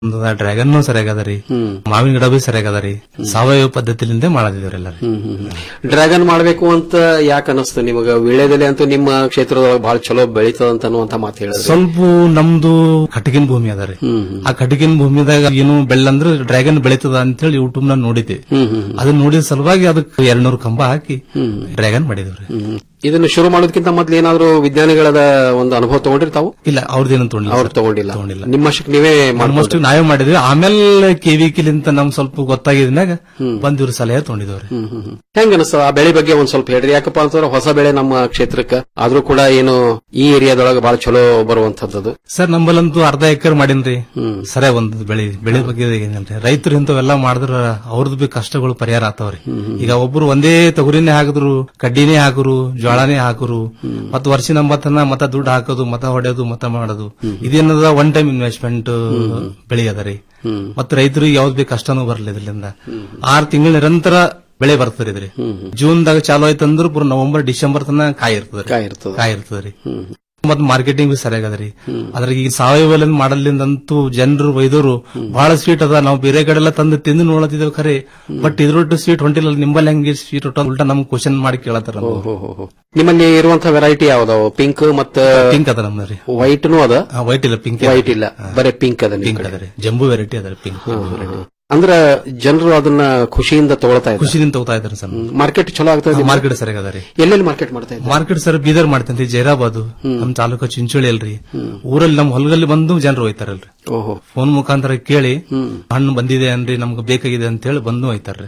Dragon ಸರಿಯಾಗದ ರೀ ಮಾವಿನ ಗಿಡ ಬಿ ಸರಿಯಾಗದ ರೀ ಸಾವಯವ ಪದ್ಧತಿಲಿಂದ ಮಾಡದಿದ್ದೇವ್ರಿ ಎಲ್ಲ ಡ್ರ್ಯಾಗನ್ ಮಾಡ್ಬೇಕು ಅಂತ ಯಾಕೆ ಅನಿಸ್ತು ನಿಮಗ ವಿಳ್ಯದೆಲೆ ಅಂತೂ ನಿಮ್ಮ ಕ್ಷೇತ್ರದೊಳಗೆ ಬಹಳ ಚಲೋ ಬೆಳೀತದ ಅಂತ ಅನ್ನುವಂತ ಮಾತು ಹೇಳಿದ್ರಿ ಸ್ವಲ್ಪ ನಮ್ದು ಕಟಗಿನ ಭೂಮಿ ಅದ ರೀ ಆ ಕಟಗಿನ ಭೂಮಿದಾಗ ಏನು ಬೆಳ್ಳಂದ್ರ ಡ್ರ್ಯಾಗನ್ ಬೆಳೀತದ ಅಂತೇಳಿ ಯೂಟ್ಯೂಬ್ ನ ನೋಡಿದ್ದೆ ಅದನ್ನ ನೋಡಿದ ಸಲುವಾಗಿ ಅದಕ್ಕೆ ಎರಡ್ನೂರು ಕಂಬ ಹಾಕಿ ಡ್ರ್ಯಾಗನ್ ಮಾಡಿದೇವ್ರಿ ಇದನ್ನ ಶುರು ಮಾಡೋದಕ್ಕಿಂತ ಮೊದ್ಲು ಏನಾದ್ರು ವಿಜ್ಞಾನಿಗಳದ ಒಂದು ಅನುಭವ ತಗೊಂಡಿರ್ತಾವು ಇಲ್ಲ ಅವ್ರದ್ದೇನು ತೊಗೊಂಡಿಲ್ಲ ಅವ್ರು ತಗೊಂಡಿಲ್ಲ ನಿಮ್ಮಷ್ಟಕ್ಕೆ ನೀವೇ ಆಲ್ಮೋಸ್ಟ್ ನಾವೇ ಮಾಡಿದ್ವಿ ಆಮೇಲೆ ಕೆವಿಕಿಲಿಂತ ನಮ್ ಸ್ವಲ್ಪ ಗೊತ್ತಾಗಿದ್ಮ್ಯಾಗ ಬಂದಿವ್ರ ಸಲಹೆ ತೊಗೊಂಡಿದವ್ರಿ ಹೆಂಗ ಅನಿಸ್ತದ ಆ ಬೆಳೆ ಬಗ್ಗೆ ಒಂದ್ ಸ್ವಲ್ಪ ಹೇಳ್ರಿ ಯಾಕಪ್ಪ ಅಂತಂದ್ರೆ ಹೊಸ ಬೆಳೆ ನಮ್ಮ ಕ್ಷೇತ್ರಕ್ಕೆ ಆದ್ರೂ ಕೂಡ ಏನು ಈ ಏರಿಯಾದೊಳಗೆ ಬಹಳ ಚಲೋ ಬರುವಂತದ್ದು ಸರ್ ನಂಬಲ್ಲಂತೂ ಅರ್ಧ ಎಕರೆ ಮಾಡೀನ್ರಿ ಸರಿಯಾಗಿ ಒಂದು ಬೆಳಿ ಬೆಳೆ ಬಗ್ಗೆ ಏನಿಲ್ರಿ ರೈತರು ಇಂಥವೆಲ್ಲ ಮಾಡಿದ್ರ ಅವ್ರದ್ದು ಬಿ ಕಷ್ಟಗಳು ಪರಿಹಾರ ಆತಾವ್ರಿ ಈಗ ಒಬ್ರು ಒಂದೇ ತೊಗರಿನೇ ಹಾಕಿದ್ರು ಕಡ್ಡಿನೇ ಹಾಕರು ಜೋಳನೇ ಹಾಕರು ಮತ್ ವರ್ಷ ನಂಬತ್ತನ ಮತ್ತ ದುಡ್ಡು ಹಾಕೋದು ಮತ ಹೊಡೆಯೋದು ಮತ ಮಾಡೋದು ಇದೇನದ ಒನ್ ಟೈಮ್ ಇನ್ವೆಸ್ಟ್ಮೆಂಟ್ ಬೆಳೆ ಅದ ರೀ ಮತ್ತ ರೈತರಿಗೆ ಯಾವ್ದು ಬಿ ಕಷ್ಟನೂ ಬರಲ್ಲ ಇದರಿಂದ ಆರ್ ತಿಂಗಳ ನಿರಂತರ ಬೆಳೆ ಬರ್ತದ್ರಿ ಇದ್ರಿ ಜೂನ್ ದಾಗ ಚಾಲು ಆಯ್ತು ಅಂದ್ರ ಪೂರ ನವೆಂಬರ್ ಡಿಸೆಂಬರ್ ತನ ಕಾಯಿ ಇರ್ತದ ಕಾಯಿ ಇರ್ತದ ಕಾಯಿ ಇರ್ತದ್ರಿ ಮತ್ ಮಾರ್ಕೆಟಿಂಗ್ ಬಿ ಸರಿಯಾಗದ್ರಿ ಅದ್ರಾಗ ಈ ಸಾವಯವ ಮಾಡಲಿಂದಂತೂ ಜನರು ಒಯ್ದೋರು ಬಹಳ ಸ್ವೀಟ್ ಅದ ನಾವು ಬೇರೆ ಕಡೆ ಎಲ್ಲ ತಂದು ತಿಂದು ನೋಡತಿದ್ದೇವೆ ಖರೆ ಬಟ್ ಇದ್ರೊಟ್ಟು ಸ್ವೀಟ್ ಹೊಂಟಿಲ್ಲ ನಿಮ್ಮಲ್ಲಿ ಹೆಂಗೆ ಸ್ವೀಟ್ ಹೊಟ್ಟ ಉಲ್ಟಾ ನಮ್ಗೆ ಕ್ವಶನ್ ಮಾಡಿ ಕೇಳತ್ತಾರ ನಿಮ್ಮಲ್ಲಿ ಇರುವಂತ ವೆರೈಟಿ ಯಾವ್ದಾವ ಪಿಂಕ್ ಮತ್ತ ಪಿಂಕ್ ಅದ ನಮ್ದ್ರಿ ವೈಟ್ನು ಅದ ವೈಟ್ ಇಲ್ಲ ಪಿಂಕ್ ವೈಟ್ ಇಲ್ಲ ಬರೀ ಪಿಂಕ್ ಅದ ನಿಮ್ ಪಿಂಕ್ ಕಡೆ. ಅದ ರೀ ಜಂಬು ವೆರೈಟಿ ಅದ ಪಿಂಕ್ ಅಂದ್ರ ಜನರು ಅದನ್ನ ಖುಷಿಯಿಂದ ತಗೊಳ್ತಾ ಇದ್ದಾರೆ ಖುಷಿದಿಂದ ತಗೋತಾ ಇದಾರೆ ಸರ್ ಮಾರ್ಕೆಟ್ ಚಲೋ ಆಗ್ತಾ ಇದೆ ಮಾರ್ಕೆಟ್ ಸರಿಯಾಗದ ರೀ ಎಲ್ಲೆಲ್ಲಿ ಮಾರ್ಕೆಟ್ ಮಾಡ್ತಾ ಇದ್ದಾರೆ ಮಾರ್ಕೆಟ್ ಸರ್ ಬೀದರ್ ಮಾಡ್ತೇನ್ರಿ ಜೈರಾಬಾದು ನಮ್ ತಾಲೂಕು ಚಿಂಚೋಳಿ ಅಲ್ರಿ ಊರಲ್ಲಿ ನಮ್ ಹೊಲದಲ್ಲಿ ಬಂದು ಜನರು ಹೋಯ್ತಾರಲ್ರಿ ಓಹೋ ಫೋನ್ ಮುಖಾಂತರ ಕೇಳಿ ಹಣ್ಣು ಬಂದಿದೆ ಅನ್ರಿ ನಮ್ಗೆ ಬೇಕಾಗಿದೆ ಅಂತ ಹೇಳಿ ಬಂದು ಹೋಯ್ತಾರ್ರಿ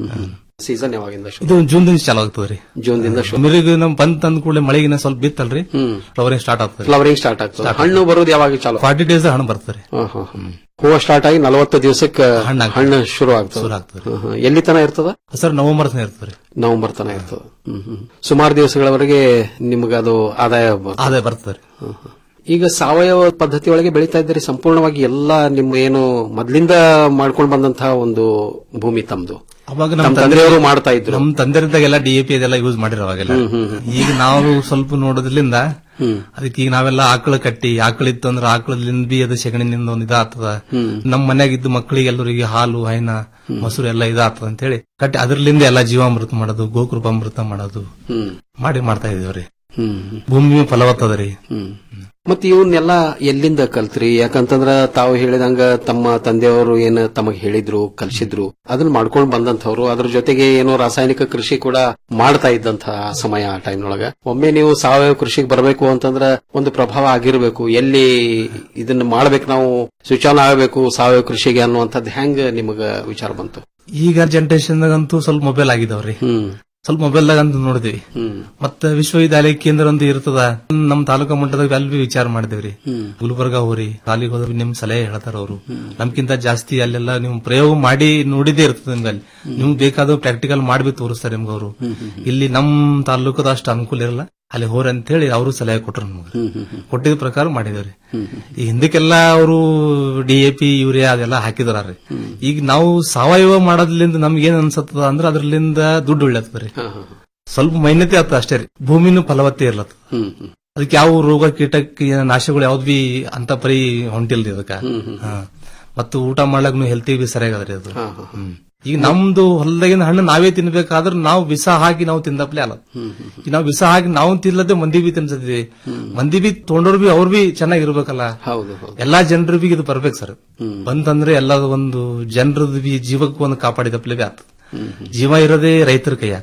ಸೀಸನ್ ಯಾವಾಗಿಂದ ಶುರು? ಇದು ಜೂನ್ ದಿಂದ ಚಾಲು ಆಗ್ತದ್ರಿ ಜೂನ್ ದಿಂದ ಶುರು. ಮಿರಿಗ ನಮ್ ಬಂದ್ ತಂದ ಕೂಡಲೇ ಮಳೆಗಿನ ಸ್ವಲ್ಪ ಬಿತ್ತಲ್ರಿ ಫ್ಲವರಿಂಗ್ ಸ್ಟಾರ್ಟ್ ಆಗ್ತದೆ ಫ್ಲವರಿಂಗ್ ಸ್ಟಾರ್ಟ್ ಆಗ್ತದೆ ಹಣ್ಣು ಬರೋದು ಯಾವಾಗ ಚಾಲು ಫಾರ್ಟಿ ಡೇಸ್ ಹಣ್ಣು ಬರ್ತದೆ ಹಾ, ಹಾ, ಹಾ. ಹೂವು ಸ್ಟಾರ್ಟ್ ಆಗಿ ನಲವತ್ತು ದಿವಸಕ್ಕೆ ಹಣ್ಣು ಶುರು ಆಗ್ತದೆ ಶುರು ಆಗ್ತದೆ ಹಾ, ಹಾ. ಎಲ್ಲಿ ತನ ಇರ್ತದ ಸರ್ ನವೆಂಬರ್ ತನಕ ಇರ್ತದೆ ನವೆಂಬರ್ ತನ ಇರ್ತದ ಹ್ಮ್, ಹ್ಮ್. ಸುಮಾರು ದಿವಸಗಳವರೆಗೆ ನಿಮ್ಗದು ಆದಾಯ ಬರ್ತದೆ. ಆದಾಯ ಬರ್ತದೆ ಹಾ, ಹಾ. ಈಗ ಸಾವಯವ ಪದ್ಧತಿ ಒಳಗೆ ಬೆಳೀತಾ ಇದ್ದೀರಿ ಸಂಪೂರ್ಣವಾಗಿ ಎಲ್ಲ ನಿಮ್ಮ ಏನು ಮೊದ್ಲಿಂದ ಮಾಡ್ಕೊಂಡು ಬಂದಂತಹ ಒಂದು ಭೂಮಿ ತಮ್ದು ಅವಾಗ ನಮ್ಮ ನಮ್ ತಂದೆಯವರು ಮಾಡ್ತಾ ಇದ್ರು ನಮ್ ತಂದೆರಿದ್ದಾಗೆಲ್ಲ ಡಿ ಎ ಪಿ ಅದೆಲ್ಲ ಯೂಸ್ ಮಾಡಿರೋ ಅವಾಗೆಲ್ಲ ಈಗ ನಾವು ಸ್ವಲ್ಪ ನೋಡೋದ್ರಿಂದ ಅದಕ್ಕೆ ಈಗ ನಾವೆಲ್ಲ ಆಕಳ ಕಟ್ಟಿ ಆಕಳ ಇತ್ತು ಅಂದ್ರೆ ಆಕಳದಿಂದ ಬಿ ಅದು ಸೆಗಣಿನಿಂದ ಒಂದು ಇದಾಗ್ತದ ನಮ್ ಮನ್ಯಾಗ ಇದ್ದು ಮಕ್ಕಳಿಗೆ ಎಲ್ಲರಿಗೆ ಹಾಲು ಹೈನ ಮೊಸರು ಎಲ್ಲ ಇದಾಗ್ತದ ಅಂತ ಹೇಳಿ ಕಟ್ಟಿ ಅದ್ರಲಿಂದ ಎಲ್ಲ ಜೀವಾಮೃತ ಮಾಡೋದು ಗೋಕೃಪಾಮೃತ ಮಾಡೋದು ಹ್ಮ್ ಮಾಡಿ ಮಾಡ್ತಾ ಇದೀವ್ರಿ ಹ್ಮ್ ಭೂಮಿ ಫಲವತ್ತದರಿ ಹ್ಮ್ ಮತ್ ಇವನ್ನೆಲ್ಲ ಎಲ್ಲಿಂದ ಕಲ್ತ್ರಿ ಯಾಕಂತಂದ್ರ ತಾವು ಹೇಳಿದಂಗ ತಮ್ಮ ತಂದೆಯವರು ಏನ ತಮಗ್ ಹೇಳಿದ್ರು ಕಲ್ಸಿದ್ರು ಅದನ್ನ ಮಾಡ್ಕೊಂಡ್ ಬಂದಂತವ್ರು ಅದ್ರ ಜೊತೆಗೆ ಏನೋ ರಾಸಾಯನಿಕ ಕೃಷಿ ಕೂಡ ಮಾಡ್ತಾ ಇದ್ದಂತ ಸಮಯ ಆ ಟೈಮ್ನೊಳಗ ಒಮ್ಮೆ ನೀವು ಸಾವಯವ ಕೃಷಿಗೆ ಬರಬೇಕು ಅಂತಂದ್ರ ಒಂದು ಪ್ರಭಾವ ಆಗಿರ್ಬೇಕು ಎಲ್ಲಿ ಇದನ್ನ ಮಾಡ್ಬೇಕು ನಾವು ಸ್ವಿಚ್ ಆನ್ ಆಗಬೇಕು ಸಾವಯವ ಕೃಷಿಗೆ ಅನ್ನುವಂಥದ್ದು ಹೆಂಗ್ ನಿಮಗ ವಿಚಾರ ಬಂತು ಈಗ ಜನರೇಷನ್ ಅಂತೂ ಸ್ವಲ್ಪ ಮೊಬೈಲ್ ಆಗಿದಾವ್ರಿ ಸ್ವಲ್ಪ ಮೊಬೈಲ್ದಾಗ ಅಂತ ನೋಡಿದ್ವಿ ಮತ್ತ ವಿಶ್ವವಿದ್ಯಾಲಯ ಕೇಂದ್ರ ಒಂದು ಇರ್ತದ ನಮ್ ತಾಲೂಕಾ ಮಟ್ಟದಾಗ ಅಲ್ಲಿ ಬಿ ವಿಚಾರ ಮಾಡಿದೇವ್ರಿ ಗುಲ್ಬರ್ಗಾ ಹೋರಿ ಕಾಲಿಗೆ ಹೋದ್ರೆ ನಿಮ್ ಸಲಹೆ ಹೇಳ್ತಾರ ಅವರು ನಮ್ಗಿಂತ ಜಾಸ್ತಿ ಅಲ್ಲೆಲ್ಲ ನೀವು ಪ್ರಯೋಗ ಮಾಡಿ ನೋಡಿದೇ ಇರ್ತದೆ ನಿಮ್ಗೆ ಅಲ್ಲಿ ನಿಮ್ಗೆ ಬೇಕಾದ ಪ್ರಾಕ್ಟಿಕಲ್ ಮಾಡಿ ತೋರಿಸ್ತಾರೆ ನಿಮ್ಗೆ ಅವರು ಇಲ್ಲಿ ನಮ್ ತಾಲೂಕದ ಅಷ್ಟು ಅನುಕೂಲ ಇರಲ್ಲ ಅಲ್ಲಿ ಹೋರಿ ಅಂತ ಹೇಳಿ ಅವರು ಸಲಹೆ ಕೊಟ್ರು ನಮ್ಗೆ ಕೊಟ್ಟಿದ ಪ್ರಕಾರ ಮಾಡಿದೇವ್ರಿ ಈ ಹಿಂದಕ್ಕೆಲ್ಲ ಅವರು ಡಿ ಎ ಪಿ ಯೂರಿಯಾ ಅದೆಲ್ಲ ಹಾಕಿದಾರ್ರಿ ಈಗ ನಾವು ಸಾವಯವ ಮಾಡೋದ್ರಿಂದ ನಮ್ಗೆ ಏನ್ ಅನ್ಸತ್ತದ ಅಂದ್ರೆ ಅದ್ರಲಿಂದ ದುಡ್ಡು ಉಳ್ಳತ್ತದ್ರಿ ಸ್ವಲ್ಪ ಮೈನತೆ ಆತ ಅಷ್ಟೇ ರೀ ಭೂಮಿನೂ ಫಲವತ್ತೆ ಇರ್ಲತ್ತ ಅದಕ್ಕೆ ಯಾವ ರೋಗ ಕೀಟಕ್ಕೆ ನಾಶಗಳು ಯಾವ್ದು ಬಿ ಅಂತ ಪರಿ ಹೊಂಟಿಲ್ರಿ ಅದಕ್ಕ ಹಾ. ಮತ್ತು ಊಟ ಮಾಡ್ಲಾಗ್ನು ಹೆಲ್ತಿ ಬಿ ಸರಿಯಾಗದ್ರಿ ಅದು ಹ್ಮ್. ಈಗ ನಮ್ದು ಹೊಲದಾಗಿನ ಹಣ್ಣು ನಾವೇ ತಿನ್ಬೇಕಾದ್ರೆ ನಾವು ವಿಷ ಹಾಕಿ ನಾವು ತಿಂದಪ್ಲೆ ಅಲ್ಲ ಈಗ ನಾವು ವಿಷ ಹಾಕಿ ನಾವು ತಿನ್ಲದೆ ಮಂದಿ ಬಿ ತಿನ್ಸದ್ವಿ ಮಂದಿ ಬಿ ತೊಗೊಂಡವ್ರು ಬಿ ಅವ್ರು ಬಿ ಚೆನ್ನಾಗಿರ್ಬೇಕಲ್ಲ ಹೌದು ಹೌದು ಎಲ್ಲಾ ಜನರು ಬಿ ಇದು ಬರ್ಬೇಕು ಸರ್ ಬಂತಂದ್ರೆ ಎಲ್ಲ ಒಂದು ಜನರದ್ದು ಬಿ ಜೀವಕ್ಕೆ ಒಂದು ಕಾಪಾಡಿದಪ್ಲೆ ಬಿ ಆತ ಜೀವ ಇರೋದೇ ರೈತರ ಕೈಯಾಗ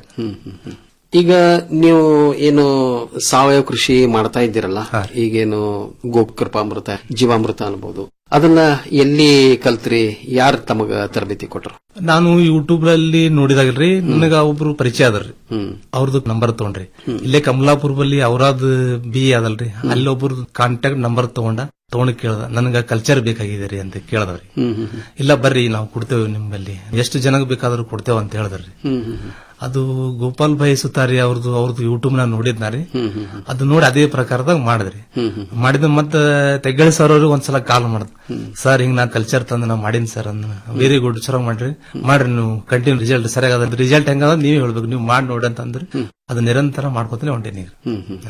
ಈಗ ನೀವು ಏನು ಸಾವಯವ ಕೃಷಿ ಮಾಡ್ತಾ ಇದ್ದೀರಲ್ಲ ಈಗೇನು ಗೋಕೃಪಾಮೃತ ಜೀವಾಮೃತ ಅನ್ಬೋದು ಅದನ್ನ ಎಲ್ಲಿ ಕಲ್ತ್ರಿ ಯಾರು ತಮಗ ತರಬೇತಿ ಕೊಟ್ರು ನಾನು ಯೂಟ್ಯೂಬ್ ಅಲ್ಲಿ ನೋಡಿದಾಗಲ್ರಿ ನನಗ ಒಬ್ರು ಪರಿಚಯ ಅದಲ್ರಿ ಅವ್ರದ್ದು ನಂಬರ್ ತಗೊಂಡ್ರಿ ಇಲ್ಲೇ ಕಮಲಾಪುರ ಬಲ್ಲಿ ಅವರಾದ ಬಿ ಅದಲ್ರಿ ಅಲ್ಲಿ ಒಬ್ರು ಕಾಂಟ್ಯಾಕ್ಟ್ ನಂಬರ್ ತಗೊಂಡ ತಗೊಂಡ್ ಕೇಳ್ದ ನನಗ ಕಲ್ಚರ್ ಬೇಕಾಗಿದೆ ರೀ ಅಂತ ಕೇಳದವ್ರಿ ಇಲ್ಲ ಬರ್ರಿ ನಾವು ಕೊಡ್ತೇವೆ ನಿಮ್ಮಲ್ಲಿ ಎಷ್ಟು ಜನಕ್ಕೆ ಬೇಕಾದ್ರೂ ಕೊಡ್ತೇವೆ ಅಂತ ಹೇಳಿದ್ರಿ ಅದು ಗೋಪಾಲ್ ಭಾಯ್ ಸುತಾರಿ ಅವ್ರದ್ದು ಅವ್ರದ್ದು ಯೂಟ್ಯೂಬ್ ನ ನೋಡಿದ್ನಾರಿ ಅದು ನೋಡಿ ಅದೇ ಪ್ರಕಾರದಾಗ ಮಾಡಿದ್ರಿ ಮಾಡಿದ ಮತ್ತೆ ತೆಗ್ಗಳಿ ಸರ್ ಅವ್ರಿಗೆ ಒಂದ್ಸಲ ಕಾಲ್ ಮಾಡ್ದ ಸರ್ ಹಿಂಗ್ ನಾ ಕಲ್ಚರ್ ತಂದು ನಾ ಮಾಡೀನಿ ಸರ್ ಅಂದ ವೆರಿ ಗುಡ್ ಚೆನ್ನಾಗಿ ಮಾಡ್ರಿ ಮಾಡ್ರಿ ನೀವು ಕಂಟಿನ್ಯೂ ರಿಸಲ್ಟ್ ಸರಿಯಾಗದ ರಿಸಲ್ಟ್ ಹೆಂಗದ ನೀವೇ ಹೇಳ್ಬೇಕು ನೀವು ಮಾಡಿ ನೋಡಿ ಅಂತ ಅಂದ್ರಿ ಅದು ನಿರಂತರ ಮಾಡ್ಕೊತಾನೆ ಹೊಂಟೇನಿ ಈಗ